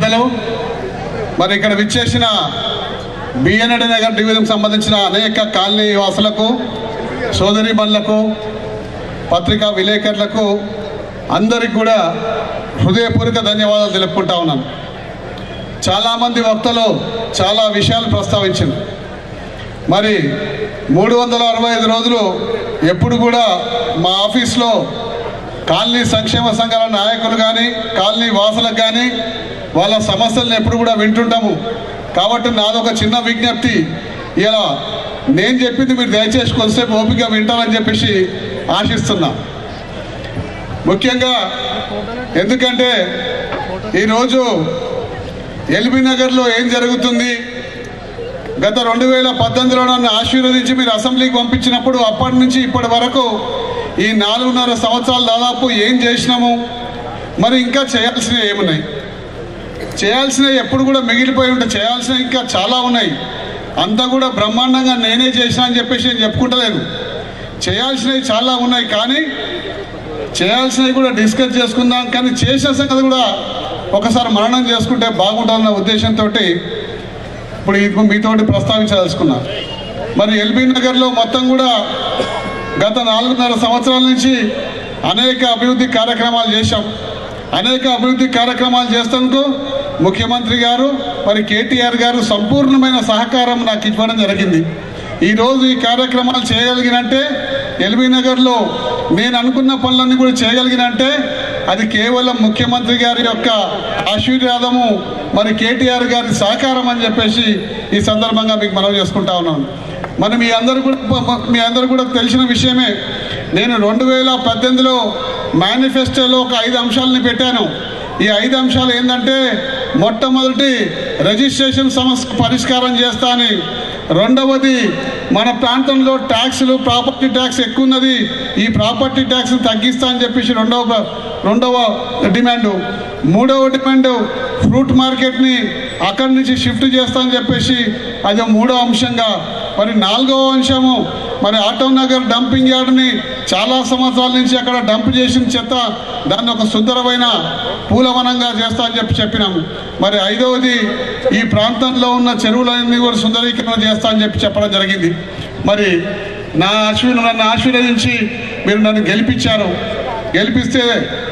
పెద్దలు మరి ఇక్కడ విచ్చేసిన బిఎన్ఎడ్ నగర్ డివిజన్కి సంబంధించిన అనేక కాలనీ వాసులకు సోదరి మనులకు పత్రికా విలేకరులకు అందరికి కూడా హృదయపూర్వక ధన్యవాదాలు తెలుపుకుంటా ఉన్నాను చాలామంది వక్తలు చాలా విషయాలు ప్రస్తావించింది మరి మూడు వందల అరవై ఐదు రోజులు ఎప్పుడు కూడా మా ఆఫీస్లో కాలనీ సంక్షేమ సంఘాల నాయకులు కానీ కాలనీ వాసులకు కానీ వాళ్ళ సమస్యలను ఎప్పుడు కూడా వింటుంటాము కాబట్టి నాదొక చిన్న విజ్ఞప్తి ఇలా నేను చెప్పింది మీరు దయచేసి కొంతసేపు ఓపిక వింటారని చెప్పేసి ఆశిస్తున్నా ముఖ్యంగా ఎందుకంటే ఈరోజు ఎల్బీ నగర్లో ఏం జరుగుతుంది గత రెండు వేల పద్దెనిమిదిలో నన్ను ఆశీర్వదించి మీరు అసెంబ్లీకి పంపించినప్పుడు అప్పటి నుంచి ఇప్పటి వరకు ఈ నాలుగున్నర సంవత్సరాలు దాదాపు ఏం చేసినాము మరి ఇంకా చేయాల్సినవి ఏమున్నాయి చేయాల్సినవి ఎప్పుడు కూడా మిగిలిపోయి ఉంటాయి చేయాల్సినవి ఇంకా చాలా ఉన్నాయి అంతా కూడా బ్రహ్మాండంగా నేనే చేసినా అని చెప్పేసి నేను చెప్పుకుంటలేను చేయాల్సినవి చాలా ఉన్నాయి కానీ చేయాల్సినవి కూడా డిస్కస్ చేసుకుందాం కానీ చేసిన సంగతి కూడా ఒకసారి మరణం చేసుకుంటే బాగుంటుందన్న ఉద్దేశంతో ఇప్పుడు ఇది మీతోటి ప్రస్తావించదలుచుకున్నా మరి ఎల్బీ నగర్లో మొత్తం కూడా గత నాలుగున్నర సంవత్సరాల నుంచి అనేక అభివృద్ధి కార్యక్రమాలు చేశాం అనేక అభివృద్ధి కార్యక్రమాలు చేసేందుకు ముఖ్యమంత్రి గారు మరి కేటీఆర్ గారు సంపూర్ణమైన సహకారం నాకు ఇవ్వడం జరిగింది ఈరోజు ఈ కార్యక్రమాలు చేయగలిగినంటే ఎల్బీ నగర్లో నేను అనుకున్న పనులన్నీ కూడా చేయగలిగినంటే అది కేవలం ముఖ్యమంత్రి గారి యొక్క ఆశీర్వాదము మరి కేటీఆర్ గారి సహకారం అని చెప్పేసి ఈ సందర్భంగా మీకు మనవి చేసుకుంటా ఉన్నాను మరి మీ అందరు కూడా మీ అందరు కూడా తెలిసిన విషయమే నేను రెండు వేల పద్దెనిమిదిలో మేనిఫెస్టోలో ఒక ఐదు అంశాలని పెట్టాను ఈ ఐదు అంశాలు ఏంటంటే మొట్టమొదటి రిజిస్ట్రేషన్ సమస్య పరిష్కారం చేస్తా అని రెండవది మన ప్రాంతంలో ట్యాక్సులు ప్రాపర్టీ ట్యాక్స్ ఎక్కువ ఉన్నది ఈ ప్రాపర్టీ ట్యాక్స్ తగ్గిస్తా అని చెప్పేసి రెండవ రెండవ డిమాండ్ మూడవ డిమాండ్ ఫ్రూట్ మార్కెట్ని అక్కడి నుంచి షిఫ్ట్ చేస్తా అని చెప్పేసి అది మూడో అంశంగా మరి నాలుగవ అంశము మరి ఆటో నగర్ డంపింగ్ యార్డ్ని చాలా సంవత్సరాల నుంచి అక్కడ డంప్ చేసిన చెత్త దాన్ని ఒక సుందరమైన పూలవనంగా చేస్తా అని చెప్పి చెప్పినాము మరి ఐదవది ఈ ప్రాంతంలో ఉన్న చెరువులన్నీ కూడా సుందరీకరణ చేస్తా అని చెప్పి చెప్పడం జరిగింది మరి నా ఆశీర్ నన్ను ఆశీర్వదించి మీరు నన్ను గెలిపించారు గెలిపిస్తే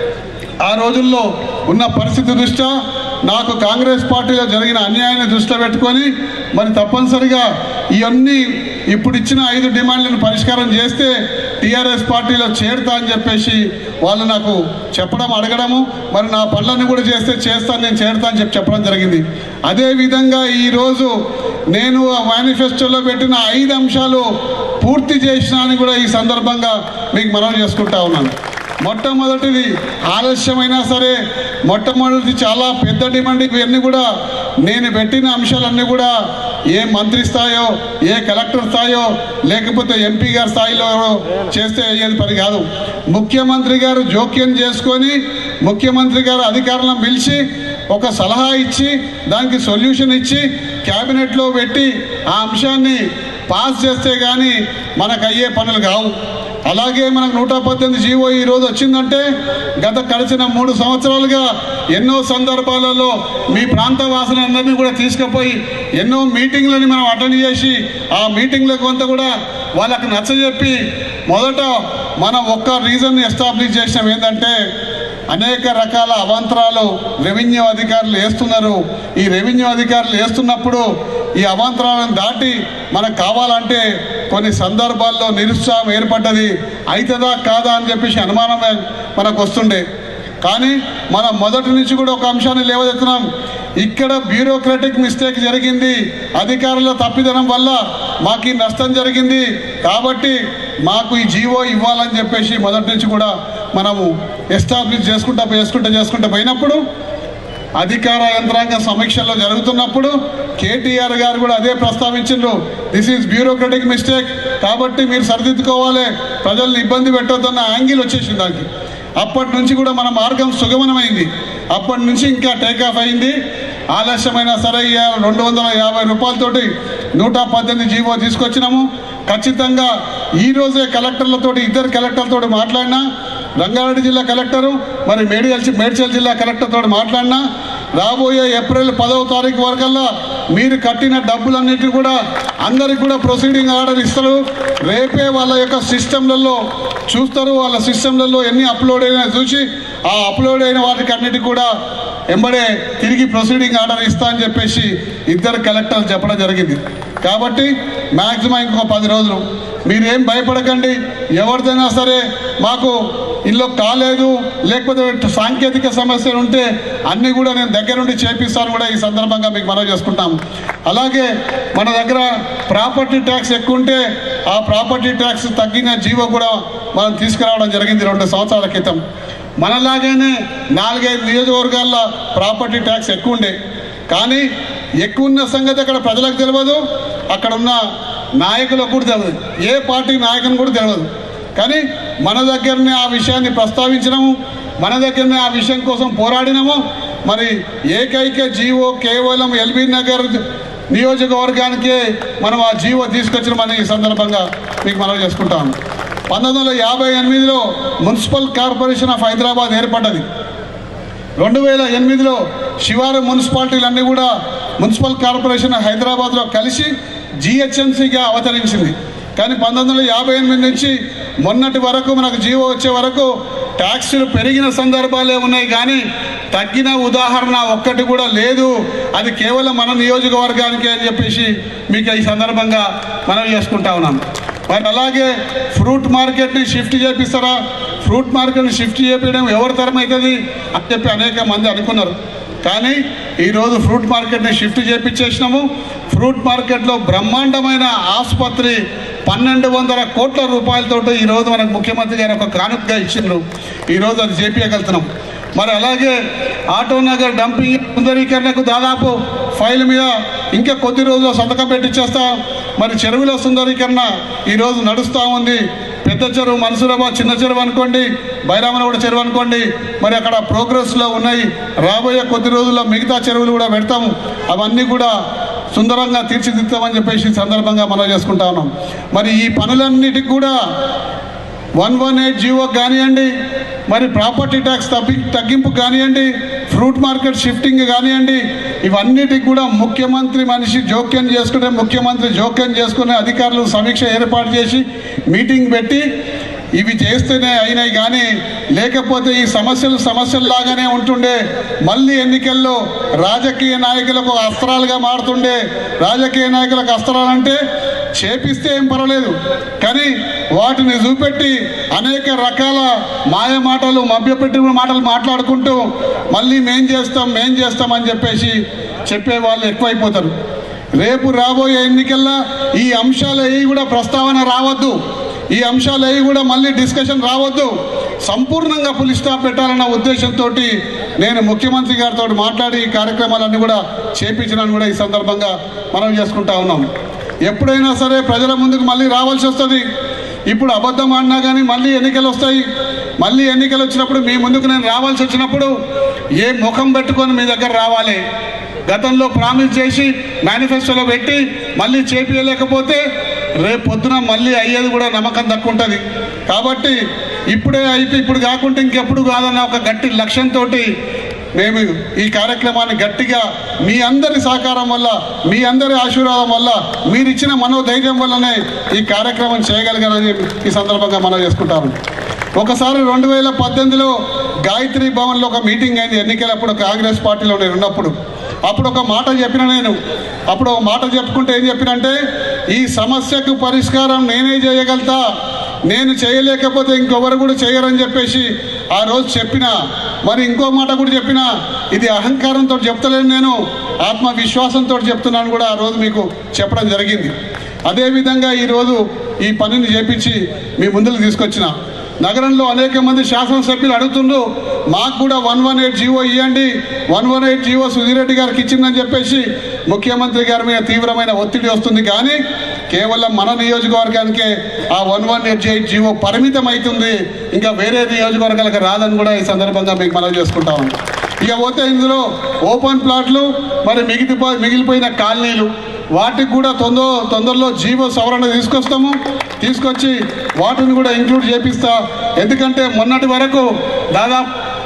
ఆ రోజుల్లో ఉన్న పరిస్థితి దృష్ట్యా నాకు కాంగ్రెస్ పార్టీలో జరిగిన అన్యాయాన్ని దృష్టిలో పెట్టుకొని మరి తప్పనిసరిగా ఇవన్నీ ఇప్పుడు ఇచ్చిన ఐదు డిమాండ్లను పరిష్కారం చేస్తే టీఆర్ఎస్ పార్టీలో చేరుతా అని చెప్పేసి వాళ్ళు నాకు చెప్పడం అడగడము మరి నా పనులన్నీ కూడా చేస్తే చేస్తాను నేను చేరుతా అని చెప్పి చెప్పడం జరిగింది అదేవిధంగా ఈరోజు నేను ఆ మేనిఫెస్టోలో పెట్టిన ఐదు అంశాలు పూర్తి చేసినా అని కూడా ఈ సందర్భంగా మీకు మనవి చేసుకుంటా ఉన్నాను మొట్టమొదటిది ఆలస్యమైనా సరే మొట్టమొదటిది చాలా పెద్ద డిమాండ్ ఇవన్నీ కూడా నేను పెట్టిన అంశాలన్నీ కూడా ఏ మంత్రి స్థాయో ఏ కలెక్టర్ స్థాయో లేకపోతే ఎంపీ గారి స్థాయిలో చేస్తే అయ్యేది పని కాదు ముఖ్యమంత్రి గారు జోక్యం చేసుకొని ముఖ్యమంత్రి గారు అధికారులను పిలిచి ఒక సలహా ఇచ్చి దానికి సొల్యూషన్ ఇచ్చి క్యాబినెట్లో పెట్టి ఆ అంశాన్ని పాస్ చేస్తే కానీ మనకు అయ్యే పనులు కావు అలాగే మనకు నూట పద్దెనిమిది జీవో ఈ రోజు వచ్చిందంటే గత గడిచిన మూడు సంవత్సరాలుగా ఎన్నో సందర్భాలలో మీ ప్రాంత వాసులందరినీ కూడా తీసుకుపోయి ఎన్నో మీటింగ్లని మనం అటెండ్ చేసి ఆ మీటింగ్లకు కొంత కూడా వాళ్ళకు నచ్చజెప్పి మొదట మనం ఒక్క రీజన్ ఎస్టాబ్లిష్ చేసినాం ఏంటంటే అనేక రకాల అవాంతరాలు రెవెన్యూ అధికారులు వేస్తున్నారు ఈ రెవెన్యూ అధికారులు వేస్తున్నప్పుడు ఈ అవాంతరాలను దాటి మనకు కావాలంటే కొన్ని సందర్భాల్లో నిరుత్సాహం ఏర్పడ్డది అవుతుందా కాదా అని చెప్పేసి అనుమానం మనకు వస్తుండే కానీ మనం మొదటి నుంచి కూడా ఒక అంశాన్ని లేవదెత్తున్నాం ఇక్కడ బ్యూరోక్రటిక్ మిస్టేక్ జరిగింది అధికారుల తప్పిదనం వల్ల మాకు ఈ నష్టం జరిగింది కాబట్టి మాకు ఈ జీవో ఇవ్వాలని చెప్పేసి మొదటి నుంచి కూడా మనము ఎస్టాబ్లిష్ చేసుకుంటా చేసుకుంటా చేసుకుంటా పోయినప్పుడు అధికార యంత్రాంగ సమీక్షలో జరుగుతున్నప్పుడు కేటీఆర్ గారు కూడా అదే ప్రస్తావించిండ్రు దిస్ ఈజ్ బ్యూరోక్రటిక్ మిస్టేక్ కాబట్టి మీరు సరిదిద్దుకోవాలి ప్రజల్ని ఇబ్బంది పెట్టొద్దన్న యాంగిల్ వచ్చేసింది దానికి అప్పటి నుంచి కూడా మన మార్గం సుగమనమైంది అప్పటి నుంచి ఇంకా టేక్ ఆఫ్ అయింది ఆలస్యమైనా సరే ఈ రెండు వందల యాభై రూపాయలతోటి నూట పద్దెనిమిది జీవో తీసుకొచ్చినాము ఖచ్చితంగా ఈ రోజే కలెక్టర్లతోటి ఇద్దరు కలెక్టర్లతోటి మాట్లాడినా రంగారెడ్డి జిల్లా కలెక్టరు మరి మేడిగల్ మేడ్చల్ జిల్లా కలెక్టర్ తోటి మాట్లాడినా రాబోయే ఏప్రిల్ పదవ తారీఖు వరకల్లా మీరు కట్టిన డబ్బులన్నిటిని కూడా అందరికి కూడా ప్రొసీడింగ్ ఆర్డర్ ఇస్తారు రేపే వాళ్ళ యొక్క సిస్టంలలో చూస్తారు వాళ్ళ సిస్టంలలో ఎన్ని అప్లోడ్ అయినా చూసి ఆ అప్లోడ్ అయిన వాటికి అన్నిటికి కూడా ఎంబడే తిరిగి ప్రొసీడింగ్ ఆర్డర్ ఇస్తా అని చెప్పేసి ఇద్దరు కలెక్టర్లు చెప్పడం జరిగింది కాబట్టి మ్యాక్సిమం ఇంకో పది రోజులు మీరేం భయపడకండి ఎవరిదైనా సరే మాకు ఇల్లు కాలేదు లేకపోతే సాంకేతిక సమస్యలు ఉంటే అన్నీ కూడా నేను దగ్గరుండి చేపిస్తాను కూడా ఈ సందర్భంగా మీకు మనవి చేసుకుంటాం అలాగే మన దగ్గర ప్రాపర్టీ ట్యాక్స్ ఎక్కువ ఉంటే ఆ ప్రాపర్టీ ట్యాక్స్ తగ్గిన జీవో కూడా మనం తీసుకురావడం జరిగింది రెండు సంవత్సరాల క్రితం మనలాగానే నాలుగైదు నియోజకవర్గాల్లో ప్రాపర్టీ ట్యాక్స్ ఎక్కువ ఉండే కానీ ఎక్కువ ఉన్న సంగతి అక్కడ ప్రజలకు తెలియదు అక్కడ ఉన్న నాయకులకు కూడా తెలియదు ఏ పార్టీ నాయకుని కూడా తెలియదు కానీ మన దగ్గరనే ఆ విషయాన్ని ప్రస్తావించినాము మన దగ్గరనే ఆ విషయం కోసం పోరాడినాము మరి ఏకైక జీవో కేవలం ఎల్బీ నగర్ నియోజకవర్గానికే మనం ఆ జీవో తీసుకొచ్చినామని ఈ సందర్భంగా మీకు మనం చేసుకుంటాం పంతొమ్మిది వందల యాభై ఎనిమిదిలో మున్సిపల్ కార్పొరేషన్ ఆఫ్ హైదరాబాద్ ఏర్పడ్డది రెండు వేల ఎనిమిదిలో శివారు మున్సిపాలిటీలన్నీ కూడా మున్సిపల్ కార్పొరేషన్ హైదరాబాద్లో కలిసి జిహెచ్ఎంసీగా అవతరించింది కానీ పంతొమ్మిది వందల యాభై ఎనిమిది నుంచి మొన్నటి వరకు మనకు జీవో వచ్చే వరకు ట్యాక్సులు పెరిగిన సందర్భాలే ఉన్నాయి కానీ తగ్గిన ఉదాహరణ ఒక్కటి కూడా లేదు అది కేవలం మన నియోజకవర్గానికే అని చెప్పేసి మీకు ఈ సందర్భంగా మనం చేసుకుంటా ఉన్నాం మరి అలాగే ఫ్రూట్ మార్కెట్ని షిఫ్ట్ చేపిస్తారా ఫ్రూట్ మార్కెట్ని షిఫ్ట్ చేపించడం ఎవరి తరం అవుతుంది అని చెప్పి అనేక మంది అనుకున్నారు కానీ ఈరోజు ఫ్రూట్ మార్కెట్ని షిఫ్ట్ చేపించేసినాము ఫ్రూట్ మార్కెట్లో బ్రహ్మాండమైన ఆసుపత్రి పన్నెండు వందల కోట్ల రూపాయలతో ఈరోజు మనకు ముఖ్యమంత్రి గారు ఒక కానుకగా ఇచ్చిండ్రు ఈరోజు అది చేపించగలుగుతున్నాం మరి అలాగే ఆటో నగర్ డంపింగ్ సుందరీకరణకు దాదాపు ఫైల్ మీద ఇంకా కొద్ది రోజుల్లో సంతకం పెట్టిచ్చేస్తాం మరి చెరువుల సుందరీకరణ ఈరోజు నడుస్తూ ఉంది పెద్ద చెరువు మన్సూరాబాద్ చిన్న చెరువు అనుకోండి బైరామనగూడ చెరువు అనుకోండి మరి అక్కడ ప్రోగ్రెస్లో ఉన్నాయి రాబోయే కొద్ది రోజుల్లో మిగతా చెరువులు కూడా పెడతాము అవన్నీ కూడా సుందరంగా తీర్చిదిద్దామని చెప్పేసి ఈ సందర్భంగా మనం చేసుకుంటా ఉన్నాం మరి ఈ పనులన్నిటికి కూడా వన్ వన్ ఎయిట్ జీవో కానివ్వండి మరి ప్రాపర్టీ ట్యాక్స్ తగ్గి తగ్గింపు కానివ్వండి ఫ్రూట్ మార్కెట్ షిఫ్టింగ్ కానివ్వండి ఇవన్నిటికి కూడా ముఖ్యమంత్రి మనిషి జోక్యం చేసుకునే ముఖ్యమంత్రి జోక్యం చేసుకునే అధికారులు సమీక్ష ఏర్పాటు చేసి మీటింగ్ పెట్టి ఇవి చేస్తేనే అయినాయి కానీ లేకపోతే ఈ సమస్యలు సమస్యల్లాగానే ఉంటుండే మళ్ళీ ఎన్నికల్లో రాజకీయ నాయకులకు అస్త్రాలుగా మారుతుండే రాజకీయ నాయకులకు అస్త్రాలంటే చేపిస్తే ఏం పర్వాలేదు కానీ వాటిని చూపెట్టి అనేక రకాల మాయ మాటలు మభ్యపెట్టిన మాటలు మాట్లాడుకుంటూ మళ్ళీ మేం చేస్తాం మేం చేస్తాం అని చెప్పేసి చెప్పే వాళ్ళు ఎక్కువైపోతారు రేపు రాబోయే ఎన్నికల్లో ఈ అంశాలు ఏవి కూడా ప్రస్తావన రావద్దు ఈ అంశాలు ఏవి కూడా మళ్ళీ డిస్కషన్ రావద్దు సంపూర్ణంగా పులి స్టాప్ పెట్టాలన్న ఉద్దేశంతో నేను ముఖ్యమంత్రి గారితో మాట్లాడి ఈ కార్యక్రమాలన్నీ కూడా చేపించినాను కూడా ఈ సందర్భంగా మనం చేసుకుంటా ఉన్నాం ఎప్పుడైనా సరే ప్రజల ముందుకు మళ్ళీ రావాల్సి వస్తుంది ఇప్పుడు అబద్ధం ఆడినా కానీ మళ్ళీ ఎన్నికలు వస్తాయి మళ్ళీ ఎన్నికలు వచ్చినప్పుడు మీ ముందుకు నేను రావాల్సి వచ్చినప్పుడు ఏ ముఖం పెట్టుకొని మీ దగ్గర రావాలి గతంలో ప్రామిస్ చేసి మేనిఫెస్టోలో పెట్టి మళ్ళీ చేపించలేకపోతే రేపు పొద్దున మళ్ళీ అయ్యేది కూడా నమ్మకం తక్కువ ఉంటుంది కాబట్టి ఇప్పుడే అయితే ఇప్పుడు కాకుండా ఇంకెప్పుడు కాదన్న ఒక గట్టి లక్ష్యంతో మేము ఈ కార్యక్రమాన్ని గట్టిగా మీ అందరి సహకారం వల్ల మీ అందరి ఆశీర్వాదం వల్ల మీరు ఇచ్చిన మనోధైర్యం వల్లనే ఈ కార్యక్రమం చేయగలిగానని ఈ సందర్భంగా మనం చేసుకుంటాము ఒకసారి రెండు వేల పద్దెనిమిదిలో గాయత్రి భవన్లో ఒక మీటింగ్ అయింది ఎన్నికలప్పుడు కాంగ్రెస్ పార్టీలో నేను ఉన్నప్పుడు అప్పుడు ఒక మాట చెప్పిన నేను అప్పుడు ఒక మాట చెప్పుకుంటే ఏం చెప్పినంటే ఈ సమస్యకు పరిష్కారం నేనే చేయగలుగుతా నేను చేయలేకపోతే ఇంకొకరు కూడా చేయరని చెప్పేసి ఆ రోజు చెప్పిన మరి ఇంకో మాట కూడా చెప్పిన ఇది అహంకారంతో చెప్తలేను నేను ఆత్మవిశ్వాసంతో చెప్తున్నాను కూడా ఆ రోజు మీకు చెప్పడం జరిగింది అదేవిధంగా ఈరోజు ఈ పనిని చేపించి మీ ముందుకు తీసుకొచ్చిన నగరంలో అనేక మంది శాసనసభ్యులు అడుగుతుండ్రు మాకు కూడా వన్ వన్ ఎయిట్ జీవో ఇవ్వండి one one eight GO Sudheer Reddy గారికి ఇచ్చిందని చెప్పేసి ముఖ్యమంత్రి గారి మీద తీవ్రమైన ఒత్తిడి వస్తుంది కానీ కేవలం మన నియోజకవర్గానికే ఆ one one eight eight GO పరిమితం అవుతుంది ఇంకా వేరే నియోజకవర్గాలకు రాదని కూడా ఈ సందర్భంగా మీకు మనం చేసుకుంటాము ఇక పోతే ఇందులో ఓపెన్ ప్లాట్లు మరి మిగిలి మిగిలిపోయిన కాలనీలు వాటికి కూడా తొందర తొందరలో జీవో సవరణ తీసుకొస్తాము తీసుకొచ్చి వాటిని కూడా ఇంక్లూడ్ చేపిస్తా ఎందుకంటే మొన్నటి వరకు దాదాపు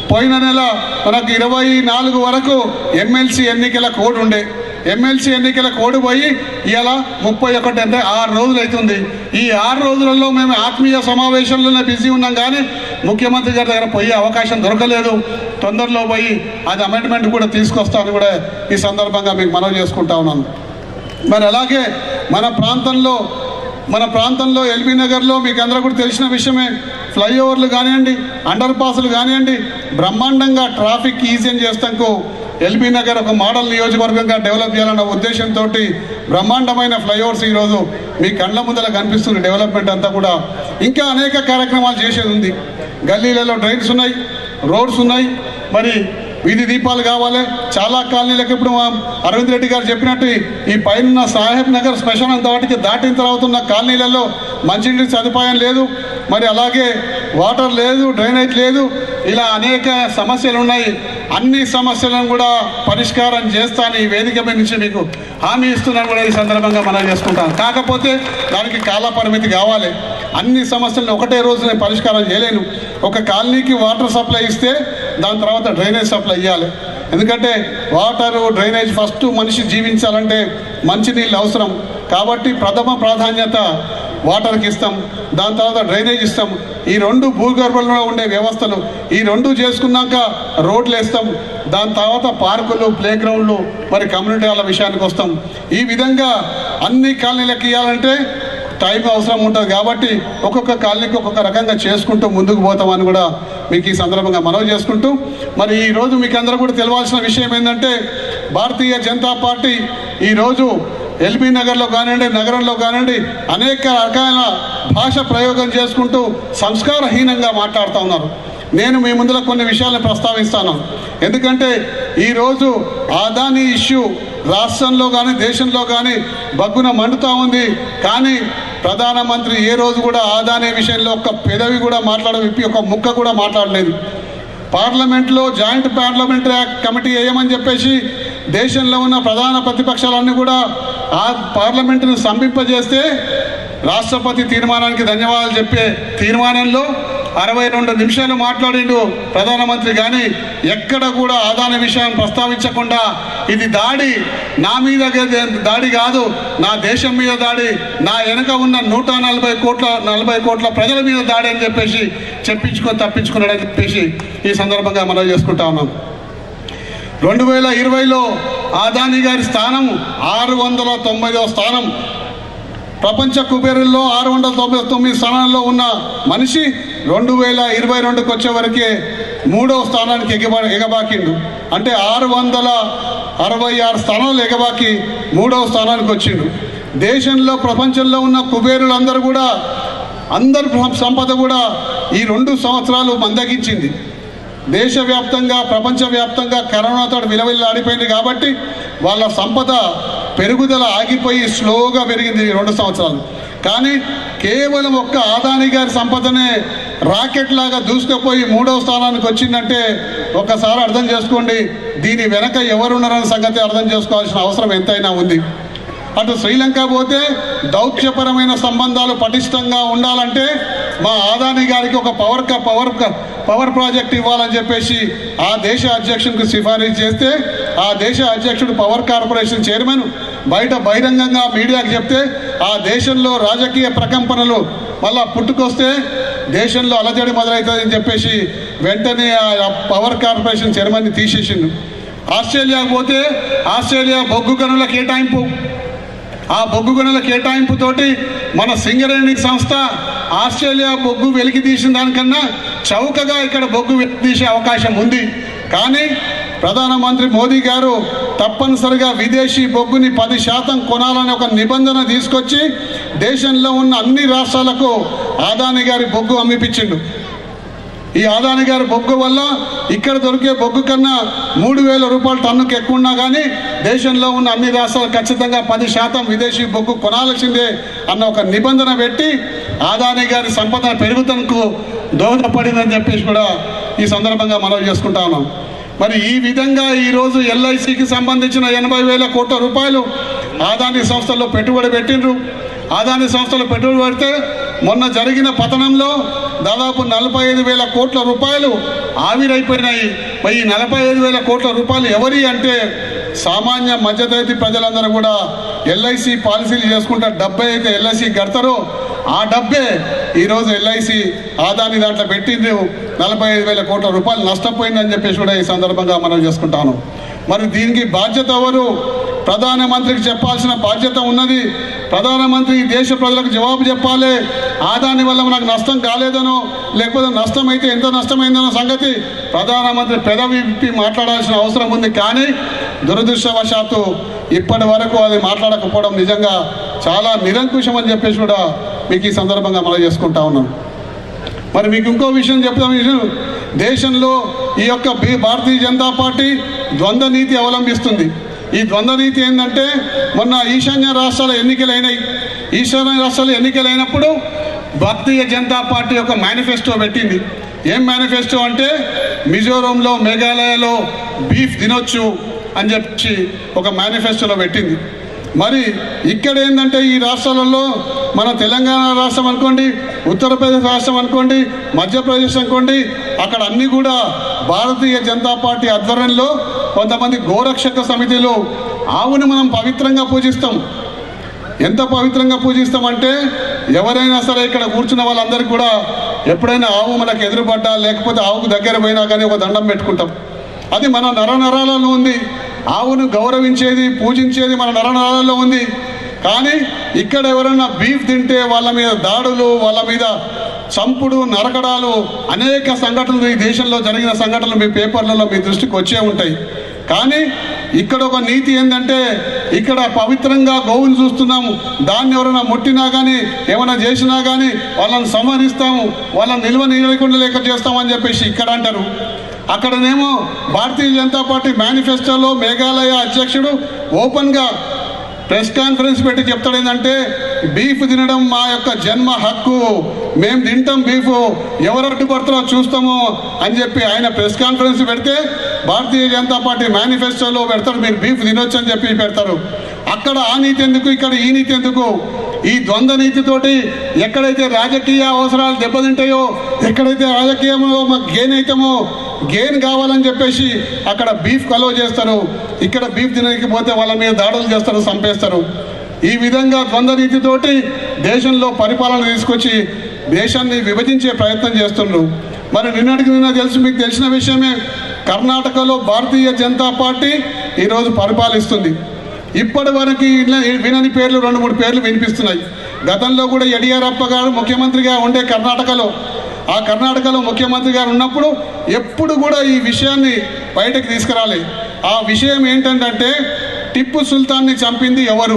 పోయిన నెల మనకు ఇరవై నాలుగు వరకు ఎమ్మెల్సీ ఎన్నికల కోడ్ ఉండే ఎమ్మెల్సీ ఎన్నికల కోడ్ పోయి ఇలా ముప్పై ఒకటి అంటే ఆరు రోజులు అవుతుంది ఈ ఆరు రోజులలో మేము ఆత్మీయ సమావేశంలోనే బిజీ ఉన్నాం కానీ ముఖ్యమంత్రి గారి దగ్గర పోయే అవకాశం దొరకలేదు తొందరలో పోయి అది అమెండ్మెంట్ కూడా తీసుకొస్తాను కూడా ఈ సందర్భంగా మీకు మనవి చేసుకుంటా ఉన్నాను మరి అలాగే మన ప్రాంతంలో మన ప్రాంతంలో ఎల్బీ నగర్లో మీకు అందరూ కూడా తెలిసిన విషయమే ఫ్లైఓవర్లు కానివ్వండి అండర్ పాస్లు కానివ్వండి బ్రహ్మాండంగా ట్రాఫిక్ ఈజీ చేస్తాకు ఎల్బీ నగర్ ఒక మోడల్ నియోజకవర్గంగా డెవలప్ చేయాలన్న ఉద్దేశంతో బ్రహ్మాండమైన ఫ్లైఓవర్స్ ఈరోజు మీ కళ్ళ ముందర కనిపిస్తుంది డెవలప్మెంట్ అంతా కూడా ఇంకా అనేక కార్యక్రమాలు చేసేది ఉంది గల్లీలలో డ్రైన్స్ ఉన్నాయి రోడ్స్ ఉన్నాయి మరి వీధి దీపాలు కావాలి చాలా కాలనీలకు ఇప్పుడు మా అరవింద్ రెడ్డి గారు చెప్పినట్టు ఈ పైన సాహెబ్ నగర్ శ్మశానం వాటికి దాటిన తర్వాత ఉన్న కాలనీలలో మంచినీటి సదుపాయం లేదు మరి అలాగే వాటర్ లేదు డ్రైనేజ్ లేదు ఇలా అనేక సమస్యలు ఉన్నాయి అన్ని సమస్యలను కూడా పరిష్కారం చేస్తాను ఈ వేదిక మీద నుంచి మీకు హామీ ఇస్తున్నాను కూడా ఈ సందర్భంగా మనం చేసుకుంటాను కాకపోతే దానికి కాల పరిమితి కావాలి అన్ని సమస్యలను ఒకటే రోజు నేను పరిష్కారం చేయలేను ఒక కాలనీకి వాటర్ సప్లై ఇస్తే దాని తర్వాత డ్రైనేజ్ సప్లై ఇవ్వాలి ఎందుకంటే వాటర్ డ్రైనేజ్ ఫస్ట్ మనిషి జీవించాలంటే మంచినీళ్ళు అవసరం కాబట్టి ప్రథమ ప్రాధాన్యత వాటర్కి ఇస్తాం దాని తర్వాత డ్రైనేజ్ ఇస్తాం ఈ రెండు భూగర్భంలో ఉండే వ్యవస్థలు ఈ రెండు చేసుకున్నాక రోడ్లు వేస్తాం దాని తర్వాత పార్కులు ప్లే గ్రౌండ్లు మరి కమ్యూనిటీ హాల విషయానికి వస్తాం ఈ విధంగా అన్ని కాలనీలకు ఇవ్వాలంటే టైం అవసరం ఉంటుంది కాబట్టి ఒక్కొక్క కాలనీకి ఒక్కొక్క రకంగా చేసుకుంటూ ముందుకు పోతామని కూడా మీకు ఈ సందర్భంగా మనవి చేసుకుంటూ మరి ఈరోజు మీకు అందరూ కూడా తెలియాల్సిన విషయం ఏంటంటే భారతీయ జనతా పార్టీ ఈరోజు ఎల్బీ నగర్లో కానివ్వండి నగరంలో కానివ్వండి అనేక రకాల భాష ప్రయోగం చేసుకుంటూ సంస్కారహీనంగా మాట్లాడుతూ ఉన్నారు నేను మీ ముందర కొన్ని విషయాలను ప్రస్తావిస్తాను ఎందుకంటే ఈరోజు ఆదాని ఇష్యూ రాష్ట్రంలో కానీ దేశంలో కానీ బగ్గున మండుతూ ఉంది కానీ ప్రధానమంత్రి ఏ రోజు కూడా ఆదాని విషయంలో ఒక్క పెదవి కూడా మాట్లాడ విప్పి ఒక ముక్క కూడా మాట్లాడలేదు పార్లమెంట్లో జాయింట్ పార్లమెంటరీ యాక్ట్ కమిటీ వేయమని చెప్పేసి దేశంలో ఉన్న ప్రధాన ప్రతిపక్షాలన్నీ కూడా ఆ పార్లమెంటును సంపింపజేస్తే రాష్ట్రపతి తీర్మానానికి ధన్యవాదాలు చెప్పే తీర్మానంలో అరవై రెండు నిమిషాలు మాట్లాడిండు ప్రధానమంత్రి కానీ ఎక్కడ కూడా ఆదాన విషయాన్ని ప్రస్తావించకుండా ఇది దాడి నా మీద గ- దాడి కాదు నా దేశం మీద దాడి నా వెనక ఉన్న నూట నలభై కోట్ల నలభై కోట్ల ప్రజల మీద దాడి అని చెప్పేసి చెప్పించుకొని తప్పించుకున్నాడని చెప్పేసి ఈ సందర్భంగా మనం చేసుకుంటా ఉన్నాం రెండు వేల ఇరవైలో ఆదాని గారి స్థానం ఆరు వందల తొంభైదవ స్థానం ప్రపంచ కుబేరుల్లో ఆరు వందల తొంభై తొమ్మిది స్థానాల్లో ఉన్న మనిషి రెండు వేల ఇరవై రెండుకి వచ్చే వరకే మూడవ స్థానానికి ఎగబా ఎగబాకిండు అంటే ఆరు వందల అరవై ఆరు స్థానాలు ఎగబాకి మూడవ స్థానానికి వచ్చిండు దేశంలో ప్రపంచంలో ఉన్న కుబేరులందరూ కూడా అందరి సంపద కూడా ఈ రెండు సంవత్సరాలు మందగించింది దేశవ్యాప్తంగా ప్రపంచవ్యాప్తంగా కరోనాతో విలవిల్లాడిపోయింది కాబట్టి వాళ్ళ సంపద పెరుగుదల ఆగిపోయి స్లోగా పెరిగింది ఈ రెండు సంవత్సరాలు కానీ కేవలం ఒక్క ఆదాని గారి సంపదనే రాకెట్ లాగా దూసుకుపోయి మూడవ స్థానానికి వచ్చిందంటే ఒకసారి అర్థం చేసుకోండి దీని వెనక ఎవరున్నారన్న సంగతి అర్థం చేసుకోవాల్సిన అవసరం ఎంతైనా ఉంది అటు శ్రీలంక పోతే దౌత్యపరమైన సంబంధాలు పటిష్టంగా ఉండాలంటే మా ఆదాని గారికి ఒక పవర్ క- పవర్ క- పవర్ ప్రాజెక్ట్ ఇవ్వాలని చెప్పేసి ఆ దేశ అధ్యక్షునికి సిఫారసు చేస్తే ఆ దేశ అధ్యక్షుడు పవర్ కార్పొరేషన్ చైర్మన్ బయట బహిరంగంగా మీడియాకు చెప్తే ఆ దేశంలో రాజకీయ ప్రకంపనలు మళ్ళా పుట్టుకొస్తే దేశంలో అలజడి మొదలవుతుందని చెప్పేసి వెంటనే ఆ పవర్ కార్పొరేషన్ చైర్మన్ని తీసేసిండు ఆస్ట్రేలియాకు పోతే ఆస్ట్రేలియా బొగ్గు గనుల కేటాయింపు ఆ బొగ్గు గనుల కేటాయింపుతోటి మన సింగరేణి సంస్థ ఆస్ట్రేలియా బొగ్గు వెలికి తీసిన దానికన్నా చౌకగా ఇక్కడ బొగ్గు వెలికి తీసే అవకాశం ఉంది కానీ ప్రధానమంత్రి మోదీ గారు తప్పనిసరిగా విదేశీ బొగ్గుని పది శాతం కొనాలని ఒక నిబంధన తీసుకొచ్చి దేశంలో ఉన్న అన్ని రాష్ట్రాలకు ఆదాని గారి బొగ్గు అమ్మిపించిండు ఈ ఆదాని గారి బొగ్గు వల్ల ఇక్కడ దొరికే బొగ్గు కన్నా మూడు వేల రూపాయల టన్నుకి ఎక్కువ ఉన్నా కానీ దేశంలో ఉన్న అన్ని రాష్ట్రాలు ఖచ్చితంగా పది శాతం విదేశీ బొగ్గు కొనాల్సిందే అన్న ఒక నిబంధన పెట్టి ఆదాని గారి సంపద పెరుగుదలకు దోహదపడిందని చెప్పేసి కూడా ఈ సందర్భంగా మనం చేసుకుంటా ఉన్నాం మరి ఈ విధంగా ఈరోజు ఎల్ఐసికి సంబంధించిన ఎనభై వేల కోట్ల రూపాయలు ఆదాని సంస్థల్లో పెట్టుబడి పెట్టిండ్రు ఆదాని సంస్థలు పెట్టుబడి పెడితే మొన్న జరిగిన పతనంలో దాదాపు నలభై ఐదు వేల కోట్ల రూపాయలు ఆవిరైపోయినాయి మరి ఈ నలభై ఐదు వేల కోట్ల రూపాయలు ఎవరి అంటే సామాన్య మధ్యతరగతి ప్రజలందరూ కూడా ఎల్ఐసి పాలసీలు చేసుకుంటే డబ్బే అయితే ఎల్ఐసి కడతారో ఆ డబ్బే ఈరోజు ఎల్ఐసి ఆదాని దాంట్లో పెట్టింది నలభై ఐదు వేల కోట్ల రూపాయలు నష్టపోయిందని చెప్పేసి కూడా ఈ సందర్భంగా మనం చేసుకుంటాను మరి దీనికి బాధ్యత ఎవరు ప్రధానమంత్రికి చెప్పాల్సిన బాధ్యత ఉన్నది ప్రధానమంత్రి ఈ దేశ ప్రజలకు జవాబు చెప్పాలి ఆదాని వల్ల మనకు నష్టం కాలేదనో లేకపోతే నష్టం అయితే ఎంత నష్టమైందనో సంగతి ప్రధానమంత్రి పెదవి విప్పి మాట్లాడాల్సిన అవసరం ఉంది కానీ దురదృష్టవశాత్తు ఇప్పటి వరకు అది మాట్లాడకపోవడం నిజంగా చాలా నిరంకుశం అని చెప్పేసి కూడా మీకు ఈ సందర్భంగా మనం చేసుకుంటా ఉన్నాం మరి మీకు ఇంకో విషయం చెప్తాం ఇది దేశంలో ఈ యొక్క బి- భారతీయ జనతా పార్టీ ద్వంద్వ నీతి అవలంబిస్తుంది ఈ ద్వంద్వ నీతి ఏంటంటే మొన్న ఈశాన్య రాష్ట్రాల ఎన్నికలు అయినాయి ఈశాన్య రాష్ట్రాల ఎన్నికలు అయినప్పుడు భారతీయ జనతా పార్టీ యొక్క మేనిఫెస్టో పెట్టింది ఏం మేనిఫెస్టో అంటే మిజోరంలో మేఘాలయలో బీఫ్ తినొచ్చు అని చెప్పి ఒక మేనిఫెస్టోలో పెట్టింది మరి ఇక్కడ ఏంటంటే ఈ రాష్ట్రాలలో మన తెలంగాణ రాష్ట్రం అనుకోండి ఉత్తరప్రదేశ్ రాష్ట్రం అనుకోండి మధ్యప్రదేశ్ అనుకోండి అక్కడ అన్ని కూడా భారతీయ జనతా పార్టీ ఆధ్వర్యంలో కొంతమంది గోరక్షక సమితిలో ఆవుని మనం పవిత్రంగా పూజిస్తాం ఎంత పవిత్రంగా పూజిస్తామంటే ఎవరైనా సరే ఇక్కడ కూర్చున్న వాళ్ళందరికీ కూడా ఎప్పుడైనా ఆవు మనకు ఎదురుపడ్డా లేకపోతే ఆవుకు దగ్గర పోయినా కానీ ఒక దండం పెట్టుకుంటాం అది మన నరనరాలలో ఉంది ఆవును గౌరవించేది పూజించేది మన నరనరాలలో ఉంది కానీ ఇక్కడ ఎవరైనా బీఫ్ తింటే వాళ్ళ మీద దాడులు వాళ్ళ మీద చంపుడు నరకడాలు అనేక సంఘటనలు ఈ దేశంలో జరిగిన సంఘటనలు మీ పేపర్లలో మీ దృష్టికి వచ్చే ఉంటాయి కానీ ఇక్కడ ఒక నీతి ఏంటంటే ఇక్కడ పవిత్రంగా గోవుని చూస్తున్నాము దాన్ని ఎవరైనా ముట్టినా కానీ ఏమైనా చేసినా కానీ వాళ్ళని సంహరిస్తాము వాళ్ళని నిల్వ నీయకుండా లేక చేస్తామని చెప్పేసి ఇక్కడ అంటారు అక్కడనేమో భారతీయ జనతా పార్టీ మేనిఫెస్టోలో మేఘాలయ అధ్యక్షుడు ఓపెన్గా ప్రెస్ కాన్ఫరెన్స్ పెట్టి చెప్తాడు ఏంటంటే బీఫ్ తినడం మా యొక్క జన్మ హక్కు మేము తింటాం బీఫ్ ఎవరు అడ్డుపడతారో చూస్తాము అని చెప్పి ఆయన ప్రెస్ కాన్ఫరెన్స్ పెడితే భారతీయ జనతా పార్టీ మేనిఫెస్టోలో పెడతారు మీరు బీఫ్ తినొచ్చు అని చెప్పి పెడతారు అక్కడ ఆ నీతి ఎందుకు ఇక్కడ ఈ నీతి ఎందుకు ఈ ద్వంద్వ నీతితోటి ఎక్కడైతే రాజకీయ అవసరాలు దెబ్బతింటాయో ఎక్కడైతే రాజకీయంలో మాకు గెయిన్ అవుతామో గెయిన్ కావాలని చెప్పేసి అక్కడ బీఫ్ కలో చేస్తారు ఇక్కడ బీఫ్ తినకపోతే వాళ్ళ మీద దాడులు చేస్తారు చంపేస్తారు ఈ విధంగా ద్వంద్వ నీతితోటి దేశంలో పరిపాలన తీసుకొచ్చి దేశాన్ని విభజించే ప్రయత్నం చేస్తున్నారు మరి నిన్నటికి నిన్న తెలుసు మీకు తెలిసిన విషయమే కర్ణాటకలో భారతీయ జనతా పార్టీ ఈరోజు పరిపాలిస్తుంది ఇప్పటి వరకు ఇలా వినని పేర్లు రెండు మూడు పేర్లు వినిపిస్తున్నాయి గతంలో కూడా యడియూరప్ప గారు ముఖ్యమంత్రిగా ఉండే కర్ణాటకలో ఆ కర్ణాటకలో ముఖ్యమంత్రి గారు ఉన్నప్పుడు ఎప్పుడు కూడా ఈ విషయాన్ని బయటకు తీసుకురాలి ఆ విషయం ఏంటంటే టిప్పు సుల్తాన్ని చంపింది ఎవరు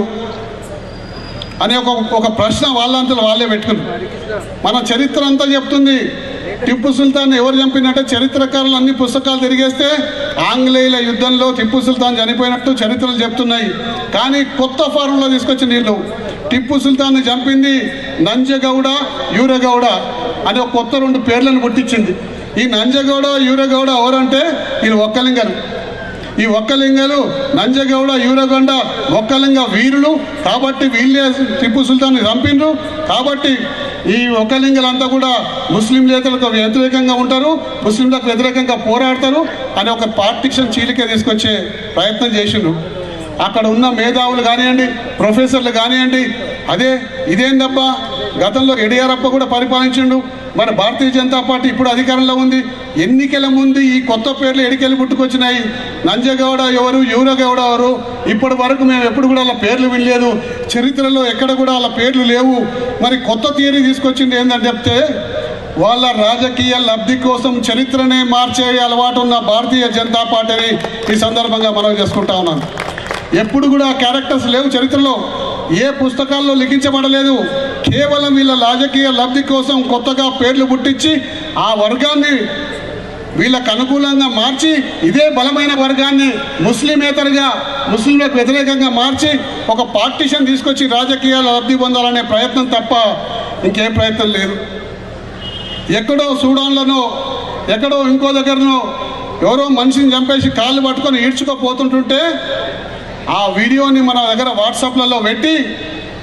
అనే ఒక ఒక ప్రశ్న వాళ్ళంతలో వాళ్ళే పెట్టుకున్నారు మన చరిత్ర అంతా చెప్తుంది టిప్పు సుల్తాన్ ఎవరు చంపినట్టే చరిత్రకారులు అన్ని పుస్తకాలు తిరిగేస్తే ఆంగ్లేయుల యుద్ధంలో టిప్పు సుల్తాన్ చనిపోయినట్టు చరిత్రలు చెప్తున్నాయి కానీ కొత్త ఫార్ములా తీసుకొచ్చి నీళ్ళు టిప్పు సుల్తాన్ని చంపింది నంజగౌడ యూరగౌడ అనే ఒక కొత్త రెండు పేర్లను పుట్టించింది ఈ నంజగౌడ యూరగౌడ ఎవరంటే వీళ్ళు ఒక్కలింగలు ఈ ఒక్కలింగలు నంజగౌడ యూరగొండ ఒక్కలింగ వీరులు కాబట్టి వీళ్ళే టిప్పు సుల్తాన్ని చంపిండ్రు కాబట్టి ఈ ఒక్కలింగలంతా కూడా ముస్లింలకు వ్యతిరేకంగా ఉంటారు ముస్లింలకు వ్యతిరేకంగా పోరాడతారు అని ఒక పార్టిషన్ చీలిక తీసుకొచ్చే ప్రయత్నం చేసిండ్రు అక్కడ ఉన్న మేధావులు కానివ్వండి ప్రొఫెసర్లు కానివ్వండి అదే ఇదేందబ్బా గతంలో యడియూరప్ప కూడా పరిపాలించిండు మరి భారతీయ జనతా పార్టీ ఇప్పుడు అధికారంలో ఉంది ఎన్నికల ముందు ఈ కొత్త పేర్లు ఎడికెళ్ళి పుట్టుకొచ్చినాయి నంజగౌడ ఎవరు యూరగౌడ ఎవరు ఇప్పటి వరకు మేము ఎప్పుడు కూడా అలా పేర్లు వినలేదు చరిత్రలో ఎక్కడ కూడా అలా పేర్లు లేవు మరి కొత్త థియరీ తీసుకొచ్చింది ఏంటంటే చెప్తే వాళ్ళ రాజకీయ లబ్ధి కోసం చరిత్రనే మార్చే అలవాటు ఉన్న భారతీయ జనతా పార్టీని ఈ సందర్భంగా మనం చేసుకుంటా ఉన్నాం ఎప్పుడు కూడా క్యారెక్టర్స్ లేవు చరిత్రలో ఏ పుస్తకాల్లో లిఖించబడలేదు కేవలం వీళ్ళ రాజకీయ లబ్ధి కోసం కొత్తగా పేర్లు పుట్టించి ఆ వర్గాన్ని వీళ్ళకు అనుకూలంగా మార్చి ఇదే బలమైన వర్గాన్ని ముస్లిమేతరుగా ముస్లింలకు వ్యతిరేకంగా మార్చి ఒక పార్టీషన్ తీసుకొచ్చి రాజకీయాల లబ్ధి పొందాలనే ప్రయత్నం తప్ప ఇంకే ప్రయత్నం లేదు ఎక్కడో సూడాన్లోనో ఎక్కడో ఇంకో దగ్గరనో ఎవరో మనిషిని చంపేసి కాళ్ళు పట్టుకొని ఈడ్చుకోపోతుంటుంటే ఆ వీడియోని మన దగ్గర వాట్సాప్లలో పెట్టి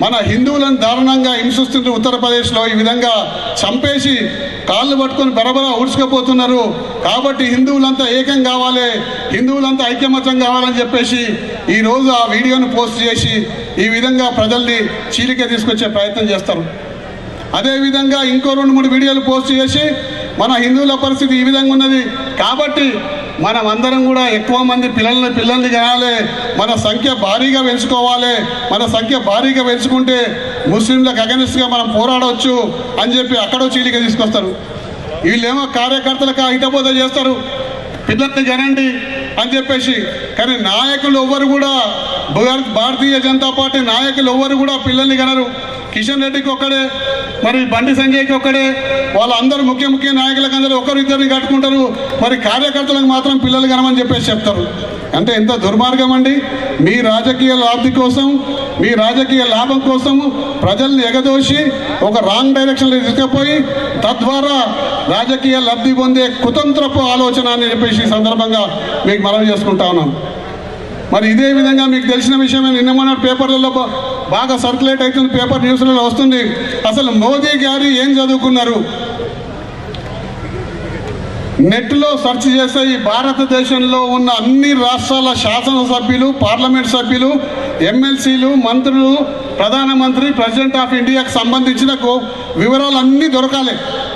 మన హిందువులను దారుణంగా హింసిస్తుంది ఉత్తరప్రదేశ్లో ఈ విధంగా చంపేసి కాళ్ళు పట్టుకొని బరబర ఊడ్చుకపోతున్నారు కాబట్టి హిందువులంతా ఏకం కావాలి హిందువులంతా ఐక్యమత్యం కావాలని చెప్పేసి ఈరోజు ఆ వీడియోను పోస్ట్ చేసి ఈ విధంగా ప్రజల్ని చీలిక తీసుకొచ్చే ప్రయత్నం చేస్తారు అదేవిధంగా ఇంకో రెండు మూడు వీడియోలు పోస్ట్ చేసి మన హిందువుల పరిస్థితి ఈ విధంగా ఉన్నది కాబట్టి మనం అందరం కూడా ఎక్కువ మంది పిల్లల్ని పిల్లల్ని కనాలి మన సంఖ్య భారీగా పెంచుకోవాలి మన సంఖ్య భారీగా పెంచుకుంటే ముస్లింలకు అగనిస్ట్గా మనం పోరాడవచ్చు అని చెప్పి అక్కడో చీలిక తీసుకొస్తారు వీళ్ళేమో కార్యకర్తలకు హితబోధ చేస్తారు పిల్లల్ని కనండి అని చెప్పేసి కానీ నాయకులు ఎవ్వరు కూడా భారత- భారతీయ జనతా పార్టీ నాయకులు ఎవ్వరు కూడా పిల్లల్ని కనరు కిషన్ రెడ్డికి ఒక్కడే మరి బండి సంజయ్కి ఒక్కడే వాళ్ళందరూ ముఖ్య ముఖ్య నాయకులకు అందరూ ఒకరు ఇద్దరిని కట్టుకుంటారు మరి కార్యకర్తలకు మాత్రం పిల్లలు కనమని చెప్పేసి చెప్తారు అంటే ఎంత దుర్మార్గం అండి మీ రాజకీయ లాభి కోసం మీ రాజకీయ లాభం కోసం ప్రజల్ని ఎగదోసి ఒక రాంగ్ డైరెక్షన్లో తీసుకుపోయి తద్వారా రాజకీయ లబ్ధి పొందే కుతంత్రపు ఆలోచన అని చెప్పేసి ఈ సందర్భంగా మీకు మనవి చేసుకుంటా ఉన్నాను మరి ఇదే విధంగా మీకు తెలిసిన విషయమే నిన్న మొన్న పేపర్లలో బా- బాగా సర్క్యులేట్ అవుతుంది పేపర్ న్యూస్లలో వస్తుంది అసలు మోదీ గారు ఏం చదువుకున్నారు నెట్లో సెర్చ్ చేస్తే ఈ భారతదేశంలో ఉన్న అన్ని రాష్ట్రాల శాసనసభ్యులు పార్లమెంట్ సభ్యులు ఎమ్మెల్సీలు మంత్రులు ప్రధానమంత్రి ప్రెసిడెంట్ ఆఫ్ ఇండియాకు సంబంధించిన గో- వివరాలు అన్నీ దొరకాలి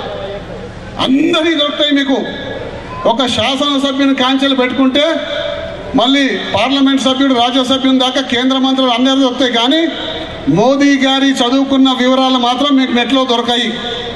అందరి దొరుకుతాయి మీకు ఒక శాసనసభ్యుని క్యాన్సిల్ పెట్టుకుంటే మళ్ళీ పార్లమెంట్ సభ్యుడు రాజ్యసభ్యుని దాకా కేంద్ర మంత్రులు అందరూ దొరుకుతాయి కానీ మోదీ గారి చదువుకున్న వివరాలు మాత్రం మీకు నెట్లో దొరకాయి